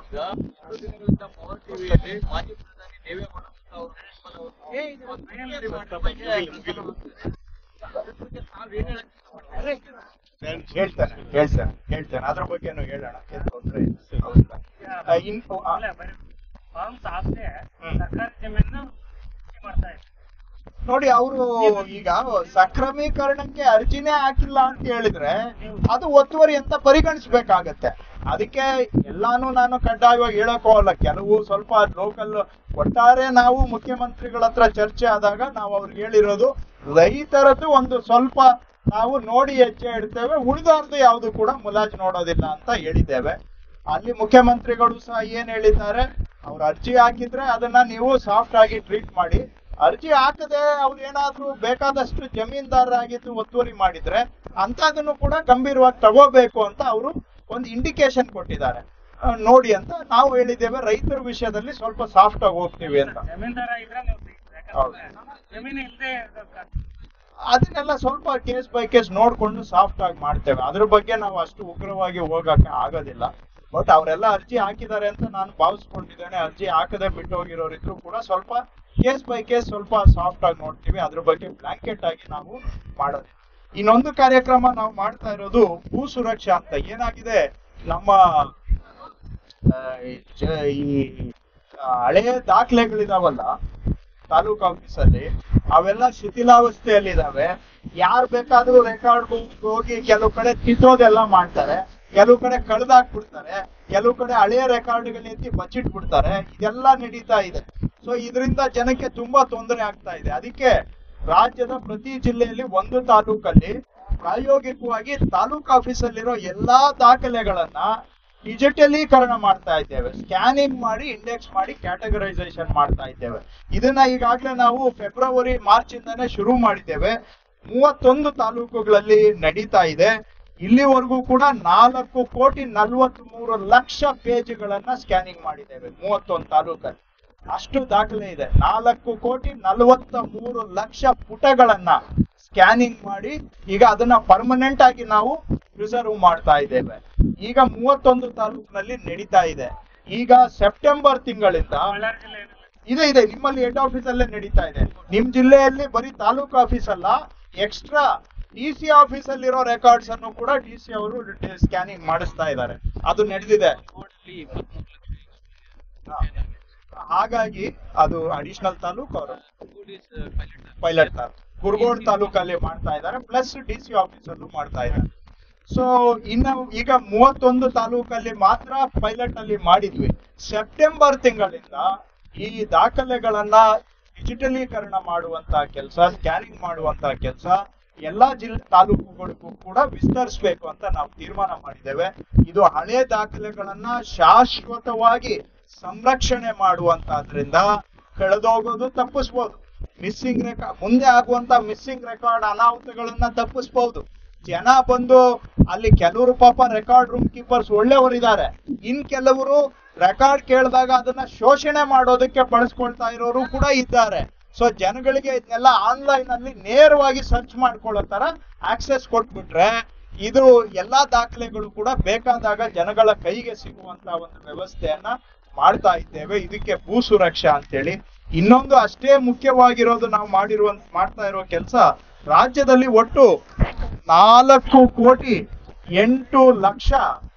Speaker 1: ಹೇಳ್ತೇನೆ ಹೇಳ್ತೇನೆ ಹೇಳ್ತೇನೆ ಅದ್ರ ಬಗ್ಗೆನೂ ಹೇಳೋಣ ಏನ್ ತೊಂದ್ರೆ ಇಲ್ಲ. ಹೌದಾ? ಆ, ಇನ್ನು ಆ,
Speaker 2: ಅಲ್ಲ ಬರೀ ಫಾರ್ಮ್ಸ್ ಹಾಕ್ದೆ
Speaker 1: ಹ್ಮ್.
Speaker 2: ಸರ್ಕಾರಿ ಜಮೀನ ಕೃಷಿ ಮಾಡ್ತಾ ಇದ್ದಾರೆ
Speaker 1: ನೋಡಿ ಅವರು ಈಗ ಸಕ್ರಮೀಕರಣಕ್ಕೆ ಅರ್ಜಿನೇ ಹಾಕಿಲ್ಲ ಅಂತ ಹೇಳಿದ್ರೆ ಅದು ಒತ್ತುವರಿ ಅಂತ ಪರಿಗಣಿಸ್ಬೇಕಾಗತ್ತೆ ಅದಕ್ಕೆ ಎಲ್ಲಾನು ನಾನು ಕಡ್ಡಾಯವಾಗಿ ಹೇಳಕ್ ಹೋಗಲ್ಲ ಕೆಲವು ಸ್ವಲ್ಪ ಲೋಕಲ್ ಒಟ್ಟಾರೆ ನಾವು ಮುಖ್ಯಮಂತ್ರಿಗಳ ಹತ್ರ ಚರ್ಚೆ ಆದಾಗ ನಾವು ಅವ್ರಿಗೆ ಹೇಳಿರೋದು ರೈತರದ್ದು ಒಂದು ಸ್ವಲ್ಪ ನಾವು ನೋಡಿ ಹೆಜ್ಜೆ ಇಡ್ತೇವೆ ಉಳಿದಾರ್ದು ಯಾವುದು ಕೂಡ ಮುಲಾಜ್ ನೋಡೋದಿಲ್ಲ ಅಂತ ಹೇಳಿದ್ದೇವೆ ಅಲ್ಲಿ ಮುಖ್ಯಮಂತ್ರಿಗಳು ಸಹ ಏನ್ ಹೇಳಿದ್ದಾರೆ ಅವ್ರು ಅರ್ಜಿ ಹಾಕಿದ್ರೆ ಅದನ್ನ ನೀವು ಸಾಫ್ಟ್ ಆಗಿ ಟ್ರೀಟ್ ಮಾಡಿ ಅರ್ಜಿ ಹಾಕದೆ ಅವ್ರು ಏನಾದ್ರೂ ಬೇಕಾದಷ್ಟು ಜಮೀನ್ದಾರರಾಗಿದ್ದು ಒತ್ತುವರಿ ಮಾಡಿದ್ರೆ ಅಂತದನ್ನು ಕೂಡ ಗಂಭೀರವಾಗಿ ತಗೋಬೇಕು ಅಂತ ಅವರು ಒಂದು ಇಂಡಿಕೇಶನ್ ಕೊಟ್ಟಿದ್ದಾರೆ ಆ, ನೋಡಿ ಅಂತ ನಾವು ಹೇಳಿದ್ದೇವೆ ರೈತರ ವಿಷಯದಲ್ಲಿ ಸ್ವಲ್ಪ ಸಾಫ್ಟ್ ಆಗಿ ಹೋಗ್ತೀವಿ ಅಂತ
Speaker 2: ಜಮೀನ್ದಾರ ಇದ್ರೆ ನೀವು
Speaker 1: ಹೌದು.
Speaker 2: ಯಾಕಂದ್ರೆ ಜಮೀನು ಇಲ್ಲದೆ
Speaker 1: ಅದನ್ನೆಲ್ಲ ಸ್ವಲ್ಪ ಕೇಸ್ ಬೈ ಕೇಸ್ ನೋಡ್ಕೊಂಡು ಸಾಫ್ಟ್ ಆಗಿ ಮಾಡ್ತೇವೆ ಅದ್ರ ಬಗ್ಗೆ ನಾವು ಅಷ್ಟು ಉಗ್ರವಾಗಿ ಹೋಗಕ್ಕೆ ಆಗೋದಿಲ್ಲ ಬಟ್ ಅವರೆಲ್ಲ ಅರ್ಜಿ ಹಾಕಿದ್ದಾರೆ ಅಂತ ನಾನು ಭಾವಿಸ್ಕೊಂಡಿದ್ದೇನೆ ಅರ್ಜಿ ಹಾಕದೆ ಬಿಟ್ಟು ಹೋಗಿರೋರಿದ್ರು ಕೂಡ ಸ್ವಲ್ಪ ಕೇಸ್ ಬೈ ಕೇಸ್ ಸ್ವಲ್ಪ ಸಾಫ್ಟ್ ಆಗಿ ನೋಡ್ತೀವಿ ಅದ್ರ ಬಗ್ಗೆ ಬ್ಲಾಂಕೆಟ್ ಆಗಿ ನಾವು ಮಾಡೋದು ಇನ್ನೊಂದು ಕಾರ್ಯಕ್ರಮ ನಾವು ಮಾಡ್ತಾ ಇರೋದು ಭೂ ಸುರಕ್ಷಾ ಅಂತ ಏನಾಗಿದೆ ನಮ್ಮ ಆ, ಈ ಜ- ಈ ಆ, ಹಳೆಯ ದಾಖಲೆಗಳಿದಾವಲ್ಲ ತಾಲೂಕು ಆಫೀಸಲ್ಲಿ ಅವೆಲ್ಲ ಶಿಥಿಲಾವಸ್ಥೆಯಲ್ಲಿದ್ದಾವೆ ಯಾರು ಬೇಕಾದ್ರೂ ರೆಕಾರ್ಡ್ ಹೋಗಿ ಕೆಲವು ಕಡೆ ತಿದ್ದೋದೆಲ್ಲ ಮಾಡ್ತಾರೆ ಕೆಲವು ಕಡೆ ಕಳೆದಾಕ್ಬಿಡ್ತಾರೆ ಕೆಲವು ಕಡೆ ಹಳೆಯ ರೆಕಾರ್ಡ್ಗಳನ್ನ ಎತ್ತಿ ಬಚ್ಚಿಟ್ಬಿಡ್ತಾರೆ ಇದೆಲ್ಲ ನಡೀತಾ ಇದೆ ಸೊ ಇದರಿಂದ ಜನಕ್ಕೆ ತುಂಬಾ ತೊಂದರೆ ಆಗ್ತಾ ಇದೆ ಅದಕ್ಕೆ ರಾಜ್ಯದ ಪ್ರತಿ ಜಿಲ್ಲೆಯಲ್ಲಿ ಒಂದು ತಾಲೂಕಲ್ಲಿ ಪ್ರಾಯೋಗಿಕವಾಗಿ ತಾಲೂಕು ಆಫೀಸಲ್ಲಿರೋ ಎಲ್ಲಾ ದಾಖಲೆಗಳನ್ನ ಡಿಜಿಟಲೀಕರಣ ಮಾಡ್ತಾ ಇದ್ದೇವೆ ಸ್ಕ್ಯಾನಿಂಗ್ ಮಾಡಿ ಇಂಡೆಕ್ಸ್ ಮಾಡಿ ಕ್ಯಾಟಗರೈಸೇಷನ್ ಮಾಡ್ತಾ ಇದ್ದೇವೆ ಇದನ್ನ ಈಗಾಗಲೇ ನಾವು ಫೆಬ್ರವರಿ ಮಾರ್ಚ್ ಇಂದಾನೆ ಶುರು ಮಾಡಿದ್ದೇವೆ ಮೂವತ್ತೊಂದು ತಾಲೂಕುಗಳಲ್ಲಿ ನಡೀತಾ ಇದೆ ಇಲ್ಲಿವರೆಗೂ ಕೂಡ ನಾಲ್ಕು ಕೋಟಿ ನಲ್ವತ್ತ್ ಮೂರು ಲಕ್ಷ ಪೇಜ್ಗಳನ್ನ ಸ್ಕ್ಯಾನಿಂಗ್ ಮಾಡಿದ್ದೇವೆ ಮೂವತ್ತೊಂದು ತಾಲೂಕಲ್ಲಿ ಅಷ್ಟು ದಾಖಲೆ ಇದೆ ನಾಲ್ಕು ಕೋಟಿ ನಲವತ್ತ ಮೂರು ಲಕ್ಷ ಪುಟಗಳನ್ನ ಸ್ಕ್ಯಾನಿಂಗ್ ಮಾಡಿ ಈಗ ಅದನ್ನ ಪರ್ಮನೆಂಟ್ ಆಗಿ ನಾವು ಪ್ರಿಸರ್ವ್ ಮಾಡ್ತಾ ಇದ್ದೇವೆ ಈಗ ಮೂವತ್ತೊಂದು ತಾಲೂಕಿನಲ್ಲಿ ನಡೀತಾ ಇದೆ ಈಗ ಸೆಪ್ಟೆಂಬರ್ ತಿಂಗಳಿಂದ
Speaker 2: ಬಳ್ಳಾರಿ ಜಿಲ್ಲೆಯಲ್ಲಿ
Speaker 1: ಇದೆ ಇದೆ ನಿಮ್ಮಲ್ಲಿ ಹೆಡ್ ಆಫೀಸ್ ಅಲ್ಲೇ ನಡೀತಾ ಇದೆ ನಿಮ್ ಜಿಲ್ಲೆಯಲ್ಲಿ ಬರೀ ತಾಲೂಕು ಆಫೀಸ್ ಅಲ್ಲ ಎಕ್ಸ್ಟ್ರಾ ಡಿ ಸಿ ಆಫೀಸ್ ಅಲ್ಲಿರೋ ರೆಕಾರ್ಡ್ಸ್ ಅನ್ನು ಕೂಡ ಡಿ ಸಿ ಅವರು ಸ್ಕ್ಯಾನಿಂಗ್ ಮಾಡಿಸ್ತಾ ಇದ್ದಾರೆ ಅದು ನಡೆದಿದೆ ಹಾಗಾಗಿ ಅದು ಅಡಿಷನಲ್ ತಾಲೂಕು ಅವರು ಪೈಲಟ್ ತಾಲೂಕು ಕುರ್ಗೋಡ್ ತಾಲೂಕಲ್ಲಿ ಮಾಡ್ತಾ ಇದ್ದಾರೆ ಪ್ಲಸ್ ಡಿ ಸಿ ಆಫೀಸ್ ಅಲ್ಲೂ ಮಾಡ್ತಾ ಇದ್ದಾರೆ ಸೊ ಇನ್ನು ಈಗ ಮೂವತ್ತೊಂದು ತಾಲೂಕಲ್ಲಿ ಮಾತ್ರ ಪೈಲಟ್ ಅಲ್ಲಿ ಮಾಡಿದ್ವಿ ಸೆಪ್ಟೆಂಬರ್ ತಿಂಗಳಿಂದ ಈ ದಾಖಲೆಗಳನ್ನ ಡಿಜಿಟಲೀಕರಣ ಮಾಡುವಂತ ಕೆಲಸ ಸ್ಕ್ಯಾನಿಂಗ್ ಮಾಡುವಂತ ಕೆಲಸ ಎಲ್ಲಾ ಜಿಲ್ಲೆ ತಾಲೂಕುಗಳಿಗೂ ಕೂಡ ವಿಸ್ತರಿಸಬೇಕು ಅಂತ ನಾವು ತೀರ್ಮಾನ ಮಾಡಿದ್ದೇವೆ ಇದು ಹಳೆ ದಾಖಲೆಗಳನ್ನ ಶಾಶ್ವತವಾಗಿ ಸಂರಕ್ಷಣೆ ಮಾಡುವಂತಾದ್ರಿಂದ ಕಳೆದೋಗೋದು ತಪ್ಪಿಸ್ಬೋದು ಮಿಸ್ಸಿಂಗ್ ರೆಕಾರ್ಡ್ ಮುಂದೆ ಆಗುವಂತ ಮಿಸ್ಸಿಂಗ್ ರೆಕಾರ್ಡ್ ಅನಾಹುತಗಳನ್ನ ತಪ್ಪಿಸ್ಬಹುದು ಜನ ಬಂದು ಅಲ್ಲಿ ಕೆಲವರು ಪಾಪ ರೆಕಾರ್ಡ್ ರೂಮ್ ಕೀಪರ್ಸ್ ಒಳ್ಳೆಯವರಿದ್ದಾರೆ ಇನ್ ಕೆಲವರು ರೆಕಾರ್ಡ್ ಕೇಳಿದಾಗ ಅದನ್ನ ಶೋಷಣೆ ಮಾಡೋದಕ್ಕೆ ಬಳಸ್ಕೊಳ್ತಾ ಇರೋರು ಕೂಡ ಇದ್ದಾರೆ ಸೊ ಜನಗಳಿಗೆ ಇದನ್ನೆಲ್ಲ ಆನ್ಲೈನ್ ಅಲ್ಲಿ ನೇರವಾಗಿ ಸರ್ಚ್ ಮಾಡ್ಕೊಳ್ಳೋ ತರ ಆಕ್ಸೆಸ್ ಕೊಟ್ಬಿಟ್ರೆ ಇದು ಎಲ್ಲಾ ದಾಖಲೆಗಳು ಕೂಡ ಬೇಕಾದಾಗ ಜನಗಳ ಕೈಗೆ ಸಿಗುವಂತ ಒಂದು ವ್ಯವಸ್ಥೆಯನ್ನ ಮಾಡ್ತಾ ಇದ್ದೇವೆ ಇದಕ್ಕೆ ಭೂ ಸುರಕ್ಷಾ ಅಂತೇಳಿ ಇನ್ನೊಂದು ಅಷ್ಟೇ ಮುಖ್ಯವಾಗಿರೋದು ನಾವು ಮಾಡಿರುವ ಮಾಡ್ತಾ ಇರೋ ಕೆಲಸ ರಾಜ್ಯದಲ್ಲಿ ಒಟ್ಟು ನಾಲ್ಕು ಕೋಟಿ ಎಂಟು ಲಕ್ಷ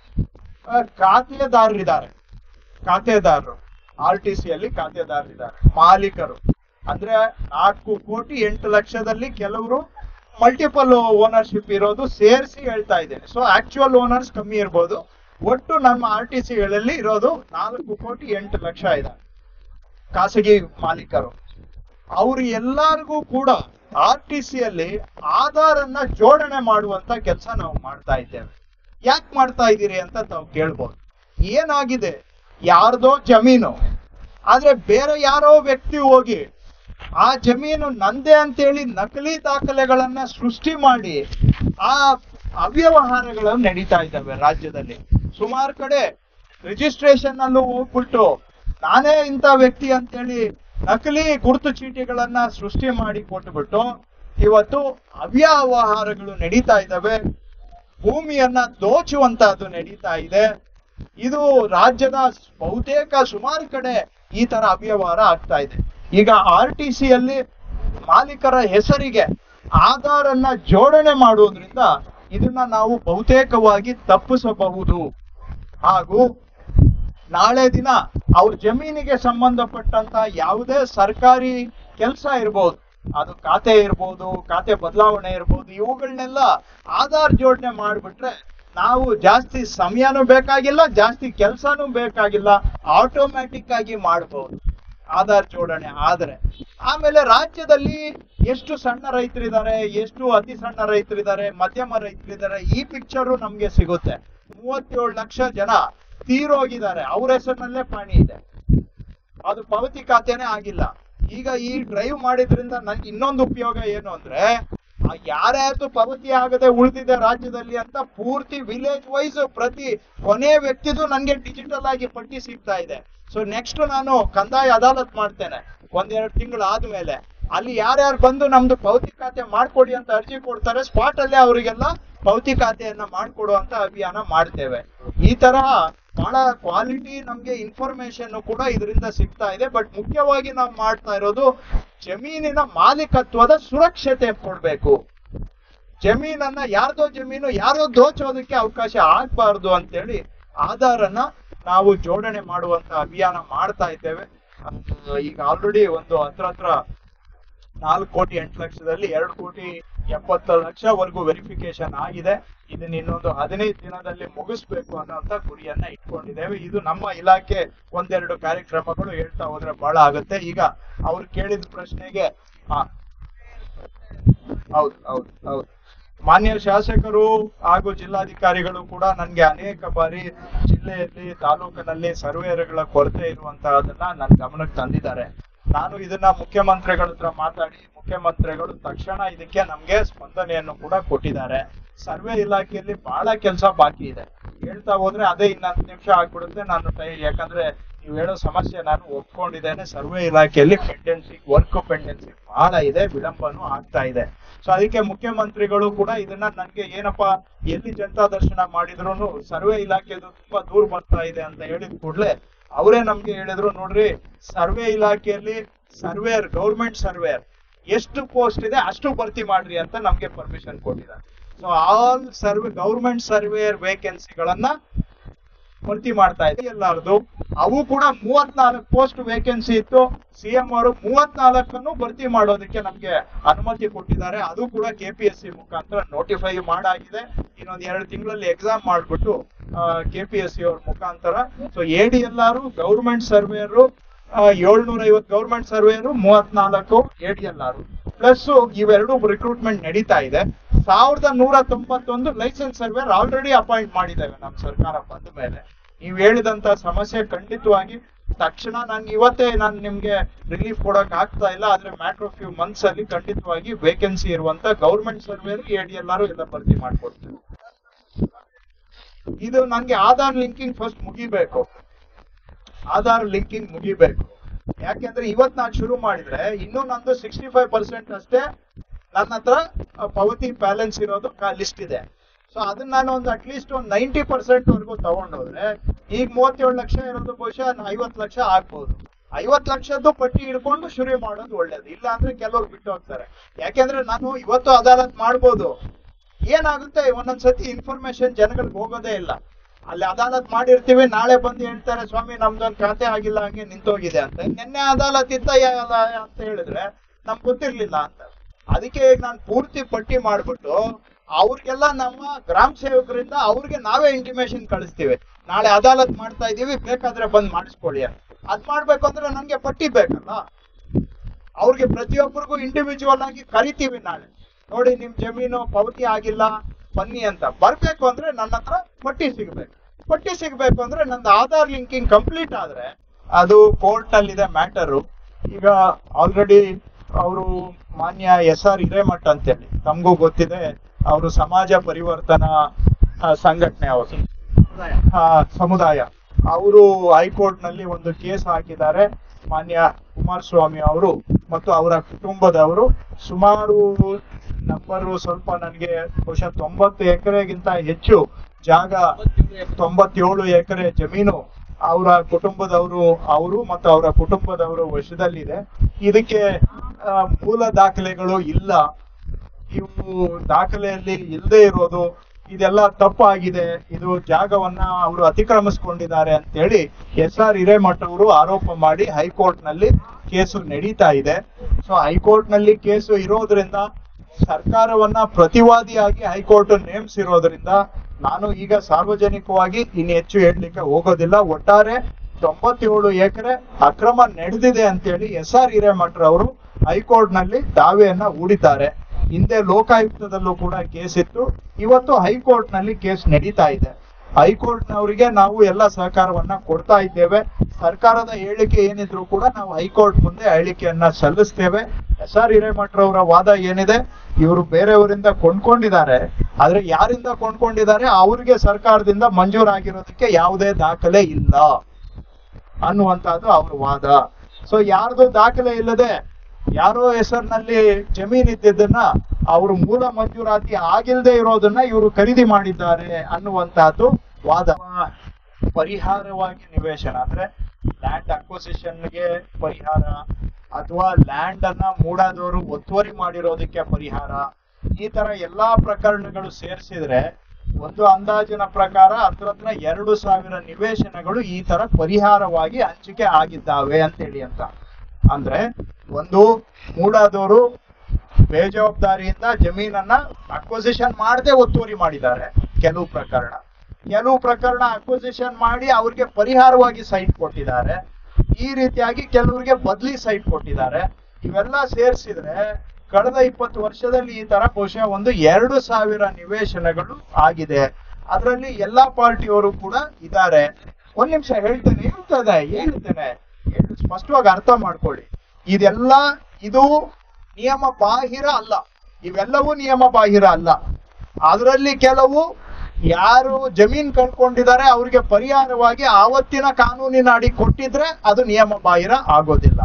Speaker 1: ಆ, ಖಾತೆದಾರರಿದ್ದಾರೆ ಖಾತೆದಾರರು ಆರ್ ಟಿ ಸಿ ಅಲ್ಲಿ ಖಾತೆದಾರರಿದ್ದಾರೆ ಮಾಲೀಕರು ಅಂದ್ರೆ ನಾಲ್ಕು ಕೋಟಿ ಎಂಟು ಲಕ್ಷದಲ್ಲಿ ಕೆಲವರು ಮಲ್ಟಿಪಲ್ ಓನರ್ಶಿಪ್ ಇರೋದು ಸೇರಿಸಿ ಹೇಳ್ತಾ ಇದ್ದೇನೆ ಸೊ ಆಕ್ಚುಯಲ್ ಓನರ್ಸ್ ಕಮ್ಮಿ ಇರ್ಬೋದು ಒಟ್ಟು ನಮ್ಮ ಆರ್ ಟಿ ಸಿಗಳಲ್ಲಿ ಇರೋದು ನಾಲ್ಕು ಕೋಟಿ ಎಂಟು ಲಕ್ಷ ಇದೆ ಖಾಸಗಿ ಮಾಲೀಕರು ಅವ್ರು ಎಲ್ಲರಿಗೂ ಕೂಡ ಆರ್ ಟಿ ಸಿ ಅಲ್ಲಿ ಆಧಾರ್ ಅನ್ನ ಜೋಡಣೆ ಮಾಡುವಂತ ಕೆಲಸ ನಾವು ಮಾಡ್ತಾ ಇದ್ದೇವೆ ಯಾಕೆ ಮಾಡ್ತಾ ಇದ್ದೀರಿ ಅಂತ ತಾವು ಕೇಳ್ಬೋದು ಏನಾಗಿದೆ ಯಾರ್ದೋ ಜಮೀನು ಆದ್ರೆ ಬೇರೆ ಯಾರೋ ವ್ಯಕ್ತಿ ಹೋಗಿ ಆ ಜಮೀನು ನಂದೇ ಅಂತೇಳಿ ನಕಲಿ ದಾಖಲೆಗಳನ್ನ ಸೃಷ್ಟಿ ಮಾಡಿ ಆ ಅವ್ಯವಹಾರಗಳು ನಡೀತಾ ಇದ್ದಾವೆ ರಾಜ್ಯದಲ್ಲಿ ಸುಮಾರು ಕಡೆ ರಿಜಿಸ್ಟ್ರೇಷನ್ ಅಲ್ಲೂ ಹೋಗ್ಬಿಟ್ಟು ನಾನೇ ಇಂಥ ವ್ಯಕ್ತಿ ಅಂತೇಳಿ ನಕಲಿ ಗುರುತು ಚೀಟಿಗಳನ್ನ ಸೃಷ್ಟಿ ಮಾಡಿ ಕೊಟ್ಬಿಟ್ಟು ಇವತ್ತು ಅವ್ಯವಹಾರಗಳು ನಡೀತಾ ಇದ್ದಾವೆ ಭೂಮಿಯನ್ನ ದೋಚುವಂತಹದ್ದು ನಡೀತಾ ಇದೆ ಇದು ರಾಜ್ಯದ ಬಹುತೇಕ ಸುಮಾರು ಕಡೆ ಈ ತರ ಅವ್ಯವಹಾರ ಆಗ್ತಾ ಇದೆ ಈಗ ಆರ್ ಟಿ ಸಿ ಅಲ್ಲಿ ಮಾಲೀಕರ ಹೆಸರಿಗೆ ಆಧಾರ್ ಅನ್ನ ಜೋಡಣೆ ಮಾಡುವುದರಿಂದ ಇದನ್ನ ನಾವು ಬಹುತೇಕವಾಗಿ ತಪ್ಪಿಸಬಹುದು ಹಾಗೂ ನಾಳೆ ದಿನ ಅವ್ರ ಜಮೀನಿಗೆ ಸಂಬಂಧಪಟ್ಟಂತ ಯಾವುದೇ ಸರ್ಕಾರಿ ಕೆಲಸ ಇರ್ಬೋದು ಅದು ಖಾತೆ ಇರ್ಬೋದು ಖಾತೆ ಬದಲಾವಣೆ ಇರ್ಬೋದು ಇವುಗಳನ್ನೆಲ್ಲ ಆಧಾರ್ ಜೋಡಣೆ ಮಾಡ್ಬಿಟ್ರೆ ನಾವು ಜಾಸ್ತಿ ಸಮಯನೂ ಬೇಕಾಗಿಲ್ಲ ಜಾಸ್ತಿ ಕೆಲಸನೂ ಬೇಕಾಗಿಲ್ಲ ಆಟೋಮ್ಯಾಟಿಕ್ ಆಗಿ ಮಾಡಬಹುದು ಆಧಾರ್ ಜೋಡಣೆ ಆದ್ರೆ ಆಮೇಲೆ ರಾಜ್ಯದಲ್ಲಿ ಎಷ್ಟು ಸಣ್ಣ ರೈತರಿದ್ದಾರೆ ಎಷ್ಟು ಅತಿ ಸಣ್ಣ ರೈತರಿದ್ದಾರೆ ಮಧ್ಯಮ ರೈತರಿದ್ದಾರೆ ಈ ಪಿಕ್ಚರು ನಮ್ಗೆ ಸಿಗುತ್ತೆ ಮೂವತ್ತೇಳು ಲಕ್ಷ ಜನ ತೀರೋಗಿದ್ದಾರೆ ಅವ್ರ ಹೆಸರಿನಲ್ಲೇ ಪಾಣಿ ಇದೆ ಅದು ಪಾವತಿ ಖಾತೆನೇ ಆಗಿಲ್ಲ ಈಗ ಈ ಡ್ರೈವ್ ಮಾಡಿದ್ರಿಂದ ನನ್ಗೆ ಇನ್ನೊಂದು ಉಪಯೋಗ ಏನು ಅಂದ್ರೆ ಆ ಯಾರ್ಯಾರ್ದು ಪಾವತಿ ಆಗದೆ ಉಳಿದಿದೆ ರಾಜ್ಯದಲ್ಲಿ ಅಂತ ಪೂರ್ತಿ ವಿಲೇಜ್ ವೈಸ್ ಪ್ರತಿ ಕೊನೆ ವ್ಯಕ್ತಿದು ನನ್ಗೆ ಡಿಜಿಟಲ್ ಆಗಿ ಪಟ್ಟಿ ಸಿಗ್ತಾ ಇದೆ ಸೊ ನೆಕ್ಸ್ಟ್ ನಾನು ಕಂದಾಯ ಅದಾಲತ್ ಮಾಡ್ತೇನೆ ಒಂದೆರಡು ತಿಂಗಳು ಆದ್ಮೇಲೆ ಅಲ್ಲಿ ಯಾರ್ಯಾರು ಬಂದು ನಮ್ದು ಪಾವತಿ ಖಾತೆ ಮಾಡ್ಕೊಡಿ ಅಂತ ಅರ್ಜಿ ಕೊಡ್ತಾರೆ ಸ್ಪಾಟ್ ಅಲ್ಲೇ ಅವರಿಗೆಲ್ಲ ಪಾವತಿ ಖಾತೆಯನ್ನ ಮಾಡ್ಕೊಡುವಂತ ಅಭಿಯಾನ ಮಾಡ್ತೇವೆ ಈ ತರಹ ಬಹಳ ಕ್ವಾಲಿಟಿ ನಮ್ಗೆ ಇನ್ಫಾರ್ಮೇಶನ್ ಕೂಡ ಇದರಿಂದ ಸಿಗ್ತಾ ಇದೆ ಬಟ್ ಮುಖ್ಯವಾಗಿ ನಾವು ಮಾಡ್ತಾ ಇರೋದು ಜಮೀನಿನ ಮಾಲೀಕತ್ವದ ಸುರಕ್ಷತೆ ಕೊಡ್ಬೇಕು ಜಮೀನನ್ನ ಯಾರ್ದೋ ಜಮೀನು ಯಾರೋ ದೋಚೋದಕ್ಕೆ ಅವಕಾಶ ಆಗ್ಬಾರ್ದು ಅಂತೇಳಿ ಆಧಾರನ್ನ ನಾವು ಜೋಡಣೆ ಮಾಡುವಂತ ಅಭಿಯಾನ ಮಾಡ್ತಾ ಇದ್ದೇವೆ ಅಹ್, ಈಗ ಆಲ್ರೆಡಿ ಒಂದು ಹತ್ರ ಹತ್ರ ನಾಲ್ಕು ಕೋಟಿ ಎಂಟು ಲಕ್ಷದಲ್ಲಿ ಎರಡು ಕೋಟಿ ಎಪ್ಪತ್ತು ಲಕ್ಷವರೆಗೂ ವೆರಿಫಿಕೇಶನ್ ಆಗಿದೆ ಇದನ್ನ ಇನ್ನೊಂದು ಹದಿನೈದು ದಿನದಲ್ಲಿ ಮುಗಿಸ್ಬೇಕು ಅನ್ನೋಂತ ಗುರಿಯನ್ನ ಇಟ್ಕೊಂಡಿದ್ದೇವೆ ಇದು ನಮ್ಮ ಇಲಾಖೆ ಒಂದೆರಡು ಕಾರ್ಯಕ್ರಮಗಳು ಹೇಳ್ತಾ ಹೋದ್ರೆ ಬಹಳ ಆಗುತ್ತೆ ಈಗ ಅವ್ರು ಕೇಳಿದ ಪ್ರಶ್ನೆಗೆ ಹಾ ಹೌದು ಹೌದು ಹೌದು ಮಾನ್ಯ ಶಾಸಕರು ಹಾಗೂ ಜಿಲ್ಲಾಧಿಕಾರಿಗಳು ಕೂಡ ನನ್ಗೆ ಅನೇಕ ಬಾರಿ ಜಿಲ್ಲೆಯಲ್ಲಿ ತಾಲೂಕಿನಲ್ಲಿ ಸರ್ವೇರ್ಗಳ ಕೊರತೆ ಇರುವಂತಹದನ್ನ ನನ್ನ ಗಮನಕ್ಕೆ ತಂದಿದ್ದಾರೆ ನಾನು ಇದನ್ನ ಮುಖ್ಯಮಂತ್ರಿಗಳ ಹತ್ರ ಮಾತಾಡಿ ಮುಖ್ಯಮಂತ್ರಿಗಳು ತಕ್ಷಣ ಇದಕ್ಕೆ ನಮ್ಗೆ ಸ್ಪಂದನೆಯನ್ನು ಕೂಡ ಕೊಟ್ಟಿದ್ದಾರೆ ಸರ್ವೆ ಇಲಾಖೆಯಲ್ಲಿ ಬಹಳ ಕೆಲಸ ಬಾಕಿ ಇದೆ ಹೇಳ್ತಾ ಹೋದ್ರೆ ಅದೇ ಇನ್ನ ಹತ್ತು ನಿಮಿಷ ಆಗ್ಬಿಡುತ್ತೆ ನಾನು ಟೈ- ಯಾಕಂದ್ರೆ ನೀವು ಹೇಳೋ ಸಮಸ್ಯೆ ನಾನು ಒಪ್ಕೊಂಡಿದ್ದೇನೆ ಸರ್ವೆ ಇಲಾಖೆಯಲ್ಲಿ ಪೆಂಡೆನ್ಸಿ ವರ್ಕ್ ಪೆಂಡೆನ್ಸಿ ಬಹಳ ಇದೆ ವಿಳಂಬನೂ ಆಗ್ತಾ ಇದೆ ಸೊ ಅದಕ್ಕೆ ಮುಖ್ಯಮಂತ್ರಿಗಳು ಕೂಡ ಇದನ್ನ ನನ್ಗೆ ಏನಪ್ಪಾ ಎಲ್ಲಿ ಜನತಾ ದರ್ಶನ ಮಾಡಿದ್ರು ಸರ್ವೆ ಇಲಾಖೆದು ತುಂಬಾ ದೂರ ಬರ್ತಾ ಇದೆ ಅಂತ ಹೇಳಿದ ಕೂಡಲೇ ಅವರೇ ನಮ್ಗೆ ಹೇಳಿದ್ರು ನೋಡ್ರಿ ಸರ್ವೆ ಇಲಾಖೆಯಲ್ಲಿ ಸರ್ವೇರ್ ಗೌರ್ಮೆಂಟ್ ಸರ್ವೇರ್ ಎಷ್ಟು ಪೋಸ್ಟ್ ಇದೆ ಅಷ್ಟು ಭರ್ತಿ ಮಾಡ್ರಿ ಅಂತ ನಮ್ಗೆ ಪರ್ಮಿಷನ್ ಕೊಟ್ಟಿದ್ದಾರೆ so all survey government surveyor ವೇಕೆನ್ಸಿಗಳನ್ನ ಭರ್ತಿ ಮಾಡ್ತಾ ಇದೆ ಎಲ್ಲಾರ್ದು ಅವು ಕೂಡ ಮೂವತ್ನಾಲ್ಕು ಪೋಸ್ಟ್ ವೇಕೆನ್ಸಿ ಇತ್ತು ಸಿಎಂ ಅವರು ಮೂವತ್ನಾಲ್ಕನ್ನು ಭರ್ತಿ ಮಾಡೋದಕ್ಕೆ ನಮ್ಗೆ ಅನುಮತಿ ಕೊಟ್ಟಿದ್ದಾರೆ ಅದು ಕೂಡ ಕೆಪಿಎಸ್ಸಿ ಮುಖಾಂತರ ನೋಟಿಫೈ ಮಾಡಾಗಿದೆ ಇನ್ನೊಂದ್ ಎರಡು ತಿಂಗಳಲ್ಲಿ ಎಕ್ಸಾಮ್ ಮಾಡ್ಬಿಟ್ಟು ಕೆಪಿಎಸ್ಸಿ ಅವ್ರ ಮುಖಾಂತರ ಸೊ ಎ ಡಿ ಎಲ್ಲಾರು ಗೌರ್ಮೆಂಟ್ ಸರ್ವೇರು ಏಳ್ನೂರ ಐವತ್ತು ಗೌರ್ಮೆಂಟ್ ಸರ್ವೇರು ಮೂವತ್ನಾಲ್ಕು ಎ ಡಿ ಎಲ್ಲಾರು ಪ್ಲಸ್ ಇವೆರಡು ರಿಕ್ರೂಟ್ಮೆಂಟ್ ನಡೀತಾ ಇದೆ ಸಾವಿರದ ನೂರ ತೊಂಬತ್ತೊಂದು ಲೈಸೆನ್ಸ್ ಸರ್ವೇರ್ ಆಲ್ರೆಡಿ ಅಪಾಯಿಂಟ್ ಮಾಡಿದ್ದೇವೆ ನಮ್ಮ ಸರ್ಕಾರ ಬಂದ ಮೇಲೆ ನೀವು ಹೇಳಿದಂತ ಸಮಸ್ಯೆ ಖಂಡಿತವಾಗಿ ತಕ್ಷಣ ನಾನು ಇವತ್ತೇ ನಾನು ನಿಮ್ಗೆ ರಿಲೀಫ್ ಕೊಡಕ್ ಆಗ್ತಾ ಇಲ್ಲ ಆದ್ರೆ ಮ್ಯಾಟರ್ ಆಫ್ ಫ್ಯೂ ಮಂತ್ಸ್ ಅಲ್ಲಿ ಖಂಡಿತವಾಗಿ ವೇಕೆನ್ಸಿ ಇರುವಂತ ಗೌರ್ಮೆಂಟ್ ಸರ್ವೇರ್ ಎ ಡಿ ಎಲ್ಲಾರು ಎಲ್ಲ ಭರ್ತಿ ಮಾಡ್ಕೊಡ್ತೀವಿ ಇದು ನಂಗೆ ಆಧಾರ್ ಲಿಂಕಿಂಗ್ ಫಸ್ಟ್ ಮುಗಿಬೇಕು ಆಧಾರ್ ಲಿಂಕಿಂಗ್ ಮುಗಿಬೇಕು ಯಾಕೆಂದ್ರೆ ಇವತ್ ನಾನು ಶುರು ಮಾಡಿದ್ರೆ ಇನ್ನೂ ನಂದು ಸಿಕ್ಸ್ಟಿ ಫೈವ್ ಪರ್ಸೆಂಟ್ ಅಷ್ಟೇ ನನ್ನ ಹತ್ರ ಆ, ಪಾವತಿ ಬ್ಯಾಲೆನ್ಸ್ ಇರೋದು ಲಿಸ್ಟ್ ಇದೆ ಸೊ ಅದನ್ನ ನಾನು ಒಂದು ಅಟ್ಲೀಸ್ಟ್ ಒಂದು ನೈಂಟಿ ಪರ್ಸೆಂಟ್ ವರೆಗೂ ತಗೊಂಡೋದ್ರೆ ಈಗ ಮೂವತ್ತೇಳು ಲಕ್ಷ ಇರೋದು ಬಹುಶಃ ಐವತ್ತು ಲಕ್ಷ ಆಗ್ಬೋದು ಐವತ್ತು ಲಕ್ಷದ್ದು ಪಟ್ಟಿ ಹಿಡ್ಕೊಂಡು ಶುರು ಮಾಡೋದು ಒಳ್ಳೇದು ಇಲ್ಲ ಅಂದ್ರೆ ಕೆಲವ್ರು ಬಿಟ್ಟು ಹೋಗ್ತಾರೆ ಯಾಕೆಂದ್ರೆ ನಾನು ಇವತ್ತು ಅದಾಲತ್ ಮಾಡ್ಬೋದು ಏನಾಗುತ್ತೆ ಒಂದೊಂದ್ಸತಿ ಇನ್ಫಾರ್ಮೇಶನ್ ಜನಗಳಿಗೆ ಹೋಗೋದೇ ಇಲ್ಲ ಅಲ್ಲಿ ಅದಾಲತ್ ಮಾಡಿರ್ತೀವಿ ನಾಳೆ ಬಂದು ಹೇಳ್ತಾರೆ ಸ್ವಾಮಿ ನಮ್ದೊಂದು ಖಾತೆ ಆಗಿಲ್ಲ ಹಂಗೆ ನಿಂತೋಗಿದೆ ಅಂತ ನಿನ್ನೆ ಅದಾಲತ್ ಇತ್ತ ಯಾ- ಅಂತ ಹೇಳಿದ್ರೆ ನಮ್ಗೆ ಗೊತ್ತಿರ್ಲಿಲ್ಲ ಅಂತ ಅದಕ್ಕೆ ಈಗ ನಾನು ಪೂರ್ತಿ ಪಟ್ಟಿ ಮಾಡ್ಬಿಟ್ಟು ಅವ್ರಿಗೆಲ್ಲ ನಮ್ಮ ಗ್ರಾಮ ಸೇವಕರಿಂದ ಅವ್ರಿಗೆ ನಾವೇ ಇಂಟಿಮೇಶನ್ ಕಳಿಸ್ತೀವಿ ನಾಳೆ ಅದಾಲತ್ ಮಾಡ್ತಾ ಇದೀವಿ ಬೇಕಾದ್ರೆ ಬಂದ್ ಮಾಡಿಸ್ಕೊಳ್ಳಿ ಅಂತ ಅದ್ ಮಾಡ್ಬೇಕು ಅಂದ್ರೆ ನಂಗೆ ಪಟ್ಟಿ ಬೇಕಲ್ಲ ಅವ್ರಿಗೆ ಪ್ರತಿಯೊಬ್ಬರಿಗೂ ಇಂಡಿವಿಜುವಲ್ ಆಗಿ ಕರಿತೀವಿ ನಾಳೆ ನೋಡಿ ನಿಮ್ ಜಮೀನು ಪಾವತಿ ಆಗಿಲ್ಲ ಬನ್ನಿ ಅಂತ ಬರ್ಬೇಕು ಅಂದ್ರೆ ನನ್ನ ಹತ್ರ ಪಟ್ಟಿ ಸಿಗ್ಬೇಕು ಪಟ್ಟಿ ಸಿಗ್ಬೇಕು ಅಂದ್ರೆ ನಂದು ಆಧಾರ್ ಲಿಂಕಿಂಗ್ ಕಂಪ್ಲೀಟ್ ಆದ್ರೆ ಅದು ಕೋರ್ಟ್ ನಲ್ಲಿದೆ ಮ್ಯಾಟರು ಈಗ ಆಲ್ರೆಡಿ ಅವರು ಮಾನ್ಯ ಎಸ್ ಆರ್ ಹಿರೇಮಠ ಅಂತೇಳಿ ತಮಗೂ ಗೊತ್ತಿದೆ ಅವರು ಸಮಾಜ ಪರಿವರ್ತನಾ ಆ, ಸಂಘಟನೆ ಅವರು ಆ, ಸಮುದಾಯ ಅವರು ಹೈಕೋರ್ಟ್ ನಲ್ಲಿ ಒಂದು ಕೇಸ್ ಹಾಕಿದ್ದಾರೆ ಮಾನ್ಯ ಕುಮಾರಸ್ವಾಮಿ ಅವರು ಮತ್ತು ಅವರ ಕುಟುಂಬದವರು ಸುಮಾರು ನಂಬರು ಸ್ವಲ್ಪ ನನಗೆ ಬಹುಶಃ ತೊಂಬತ್ತು ಎಕರೆಗಿಂತ ಹೆಚ್ಚು ಜಾಗ ತೊಂಬತ್ತೇಳು ಎಕರೆ ಜಮೀನು ಅವರ ಕುಟುಂಬದವರು ಅವರು ಮತ್ತು ಅವರ ಕುಟುಂಬದವರು ವಶದಲ್ಲಿದೆ ಇದಕ್ಕೆ ಆ, ಮೂಲ ದಾಖಲೆಗಳು ಇಲ್ಲ ಇವು ದಾಖಲೆಯಲ್ಲಿ ಇಲ್ಲದೆ ಇರೋದು ಇದೆಲ್ಲ ತಪ್ಪಾಗಿದೆ ಇದು ಜಾಗವನ್ನ ಅವರು ಅತಿಕ್ರಮಿಸ್ಕೊಂಡಿದ್ದಾರೆ ಅಂತೇಳಿ ಎಸ್ ಆರ್ ಹಿರೇಮಠ ಅವರು ಆರೋಪ ಮಾಡಿ ಹೈಕೋರ್ಟ್ ನಲ್ಲಿ ಕೇಸು ನಡೀತಾ ಇದೆ ಸೊ ಹೈಕೋರ್ಟ್ ನಲ್ಲಿ ಕೇಸು ಇರೋದ್ರಿಂದ ಸರ್ಕಾರವನ್ನ ಪ್ರತಿವಾದಿಯಾಗಿ ಹೈಕೋರ್ಟ್ ನೇಮಿಸಿರೋದ್ರಿಂದ ನಾನು ಈಗ ಸಾರ್ವಜನಿಕವಾಗಿ ಇನ್ನು ಹೆಚ್ಚು ಹೇಳಲಿಕ್ಕೆ ಹೋಗೋದಿಲ್ಲ ಒಟ್ಟಾರೆ ತೊಂಬತ್ತೇಳು ಎಕರೆ ಅಕ್ರಮ ನಡೆದಿದೆ ಅಂತೇಳಿ ಎಸ್ ಆರ್ ಹಿರೇಮಠರವರು ಹೈಕೋರ್ಟ್ ನಲ್ಲಿ ದಾವೆಯನ್ನ ಹೂಡಿದ್ದಾರೆ ಹಿಂದೆ ಲೋಕಾಯುಕ್ತದಲ್ಲೂ ಕೂಡ ಕೇಸ್ ಇತ್ತು ಇವತ್ತು ಹೈಕೋರ್ಟ್ ನಲ್ಲಿ ಕೇಸ್ ನಡೀತಾ ಇದೆ ಹೈಕೋರ್ಟ್ ನವರಿಗೆ ನಾವು ಎಲ್ಲ ಸಹಕಾರವನ್ನ ಕೊಡ್ತಾ ಇದ್ದೇವೆ ಸರ್ಕಾರದ ಹೇಳಿಕೆ ಏನಿದ್ರು ಕೂಡ ನಾವು ಹೈಕೋರ್ಟ್ ಮುಂದೆ ಹೇಳಿಕೆಯನ್ನ ಸಲ್ಲಿಸ್ತೇವೆ ಎಸ್ ಆರ್ ಹಿರೇಮಠರವರ ವಾದ ಏನಿದೆ ಇವರು ಬೇರೆಯವರಿಂದ ಕೊಂಡ್ಕೊಂಡಿದ್ದಾರೆ ಆದ್ರೆ ಯಾರಿಂದ ಕೊಂಡ್ಕೊಂಡಿದ್ದಾರೆ ಅವ್ರಿಗೆ ಸರ್ಕಾರದಿಂದ ಮಂಜೂರಾಗಿರೋದಕ್ಕೆ ಯಾವುದೇ ದಾಖಲೆ ಇಲ್ಲ ಅನ್ನುವಂತಹದ್ದು ಅವ್ರ ವಾದ ಸೊ ಯಾರ್ದು ದಾಖಲೆ ಇಲ್ಲದೆ ಯಾರೋ ಹೆಸರಿನಲ್ಲಿ ಜಮೀನ್ ಇದ್ದಿದ್ದನ್ನ ಅವರು ಮೂಲ ಮಂಜೂರಾತಿ ಆಗಿಲ್ಲದೆ ಇರೋದನ್ನ ಇವರು ಖರೀದಿ ಮಾಡಿದ್ದಾರೆ ಅನ್ನುವಂತಹದ್ದು ವಾದ ಪರಿಹಾರವಾಗಿ ನಿವೇಶನ ಅಂದ್ರೆ ಲ್ಯಾಂಡ್ ಅಕ್ವಸಿಷನ್ಗೆ ಪರಿಹಾರ ಅಥವಾ ಲ್ಯಾಂಡ್ ಅನ್ನ ಮೂಡಾದವರು ಒತ್ತುವರಿ ಮಾಡಿರೋದಕ್ಕೆ ಪರಿಹಾರ ಈ ತರ ಎಲ್ಲಾ ಪ್ರಕರಣಗಳು ಸೇರಿಸಿದ್ರೆ ಒಂದು ಅಂದಾಜಿನ ಪ್ರಕಾರ ಹತ್ರ ಹತ್ರ ಎರಡು ಸಾವಿರ ನಿವೇಶನಗಳು ಈ ತರ ಪರಿಹಾರವಾಗಿ ಹಂಚಿಕೆ ಆಗಿದ್ದಾವೆ ಅಂತೇಳಿ ಅಂತ ಅಂದ್ರೆ ಒಂದು ಮೂಡಾದವರು ಬೇಜವಾಬ್ದಾರಿಯಿಂದ ಜಮೀನನ್ನ ಅಕ್ವಸಿಷನ್ ಮಾಡದೆ ಒತ್ತುವರಿ ಮಾಡಿದ್ದಾರೆ ಕೆಲವು ಪ್ರಕರಣ ಕೆಲವು ಪ್ರಕರಣ ಅಕ್ವಸಿಷನ್ ಮಾಡಿ ಅವ್ರಿಗೆ ಪರಿಹಾರವಾಗಿ ಸೈಟ್ ಕೊಟ್ಟಿದ್ದಾರೆ ಈ ರೀತಿಯಾಗಿ ಕೆಲವರಿಗೆ ಬದ್ಲಿ ಸೈಟ್ ಕೊಟ್ಟಿದ್ದಾರೆ ಇವೆಲ್ಲ ಸೇರಿಸಿದ್ರೆ ಕಳೆದ ಇಪ್ಪತ್ತು ವರ್ಷದಲ್ಲಿ ಈ ತರ ಬಹುಶಃ ಒಂದು ಎರಡು ಸಾವಿರ ನಿವೇಶನಗಳು ಆಗಿದೆ ಅದರಲ್ಲಿ ಎಲ್ಲಾ ಪಾರ್ಟಿಯವರು ಕೂಡ ಇದ್ದಾರೆ ಒಂದ್ ನಿಮಿಷ ಹೇಳ್ತೇನೆ ಹೇಳ್ತದೆ ಹೇಳ್ತೇನೆ ಹೇಳ್- ಸ್ಪಷ್ಟವಾಗಿ ಅರ್ಥ ಮಾಡ್ಕೊಳ್ಳಿ ಇದೆಲ್ಲ ಇದು ನಿಯಮ ಬಾಹಿರ ಅಲ್ಲ ಇವೆಲ್ಲವೂ ನಿಯಮ ಬಾಹಿರ ಅಲ್ಲ ಅದರಲ್ಲಿ ಕೆಲವು ಯಾರು ಜಮೀನ್ ಕಳ್ಕೊಂಡಿದ್ದಾರೆ ಅವ್ರಿಗೆ ಪರಿಹಾರವಾಗಿ ಆವತ್ತಿನ ಕಾನೂನಿನ ಅಡಿ ಕೊಟ್ಟಿದ್ರೆ ಅದು ನಿಯಮ ಬಾಹಿರ ಆಗೋದಿಲ್ಲ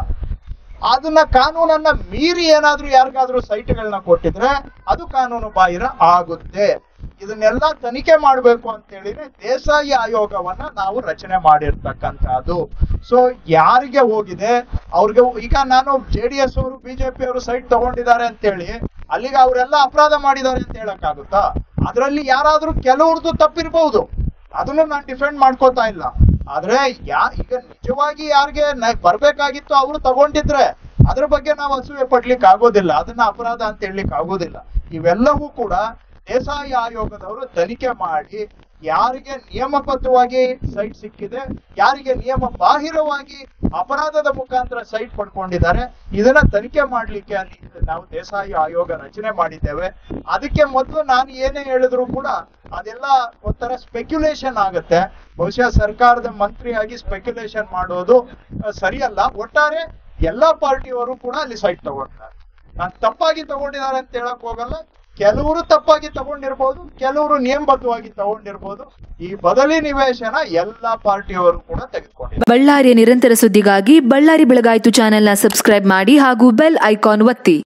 Speaker 1: ಅದನ್ನ ಕಾನೂನನ್ನ ಮೀರಿ ಏನಾದ್ರೂ ಯಾರಿಗಾದ್ರೂ ಸೈಟ್ಗಳನ್ನ ಕೊಟ್ಟಿದ್ರೆ ಅದು ಕಾನೂನು ಬಾಹಿರ ಆಗುತ್ತೆ ಇದನ್ನೆಲ್ಲ ತನಿಖೆ ಮಾಡ್ಬೇಕು ಅಂತ ಹೇಳಿದ್ರೆ ದೇಸಾಯಿ ಆಯೋಗವನ್ನ ನಾವು ರಚನೆ ಮಾಡಿರ್ತಕ್ಕಂಥದ್ದು ಸೊ ಯಾರಿಗೆ ಹೋಗಿದೆ ಅವ್ರಿಗೆ ಈಗ ನಾನು ಜೆ ಡಿ ಎಸ್ ಅವರು ಬಿಜೆಪಿ ಅವರು ಸೈಟ್ ತಗೊಂಡಿದ್ದಾರೆ ಅಂತೇಳಿ ಅಲ್ಲಿಗೆ ಅವರೆಲ್ಲ ಅಪರಾಧ ಮಾಡಿದ್ದಾರೆ ಅಂತ ಹೇಳಕ್ಕಾಗುತ್ತಾ ಅದರಲ್ಲಿ ಯಾರಾದ್ರೂ ಕೆಲವ್ರದ್ದು ತಪ್ಪಿರ್ಬಹುದು ಅದನ್ನು ನಾನು ಡಿಫೆಂಡ್ ಮಾಡ್ಕೋತಾ ಇಲ್ಲ ಆದ್ರೆ ಯಾ ಈಗ ನಿಜವಾಗಿ ಯಾರಿಗೆ ನ- ಬರ್ಬೇಕಾಗಿತ್ತು ಅವರು ತಗೊಂಡಿದ್ರೆ ಅದ್ರ ಬಗ್ಗೆ ನಾವು ಅಸೂಯೆ ಪಡ್ಲಿಕ್ಕೆ ಆಗೋದಿಲ್ಲ ಅದನ್ನ ಅಪರಾಧ ಅಂತ ಹೇಳಲಿಕ್ಕೆ ಆಗೋದಿಲ್ಲ ಇವೆಲ್ಲವೂ ಕೂಡ ದೇಸಾಯಿ ಆಯೋಗದವರು ತನಿಖೆ ಮಾಡಿ ಯಾರಿಗೆ ನಿಯಮಬದ್ಧವಾಗಿ ಸೈಟ್ ಸಿಕ್ಕಿದೆ ಯಾರಿಗೆ ನಿಯಮ ಬಾಹಿರವಾಗಿ ಅಪರಾಧದ ಮುಖಾಂತರ ಸೈಟ್ ಪಡ್ಕೊಂಡಿದ್ದಾರೆ ಇದನ್ನ ತನಿಖೆ ಮಾಡ್ಲಿಕ್ಕೆ ಅಲ್ಲಿ ನಾವು ದೇಸಾಯಿ ಆಯೋಗ ರಚನೆ ಮಾಡಿದ್ದೇವೆ ಅದಕ್ಕೆ ಮೊದಲು ನಾನು ಏನೇ ಹೇಳಿದ್ರು ಕೂಡ ಅದೆಲ್ಲ ಒಂಥರ ಸ್ಪೆಕ್ಯುಲೇಷನ್ ಆಗುತ್ತೆ ಬಹುಶಃ ಸರ್ಕಾರದ ಮಂತ್ರಿಯಾಗಿ ಸ್ಪೆಕ್ಯುಲೇಷನ್ ಮಾಡೋದು ಆ, ಸರಿಯಲ್ಲ ಒಟ್ಟಾರೆ ಎಲ್ಲಾ ಪಾರ್ಟಿಯವರು ಕೂಡ ಅಲ್ಲಿ ಸೈಟ್ ತಗೊಂಡಿದ್ದಾರೆ ನಾನು ತಪ್ಪಾಗಿ ತಗೊಂಡಿದ್ದಾರೆ ಅಂತ ಹೇಳಕ್ ಹೋಗಲ್ಲ ಕೆಲವರು ತಪ್ಪಾಗಿ ತಗೊಂಡಿರ್ಬೋದು ಕೆಲವರು ನಿಯಮಬದ್ಧವಾಗಿ ತಗೊಂಡಿರ್ಬೋದು ಈ ಬದಲಿ ನಿವೇಶನ ಎಲ್ಲಾ ಪಾರ್ಟಿಯವರು ಕೂಡ ತೆಗೆದುಕೊಂಡಿದ್ದಾರೆ
Speaker 3: ಬಳ್ಳಾರಿಯ ನಿರಂತರ ಸುದ್ದಿಗಾಗಿ ಬಳ್ಳಾರಿ ಬೆಳಗಾಯಿತು ಚಾನೆಲ್ನ ಸಬ್ಸ್ಕ್ರೈಬ್ ಮಾಡಿ ಹಾಗೂ ಬೆಲ್ ಐಕಾನ್ ಒತ್ತಿ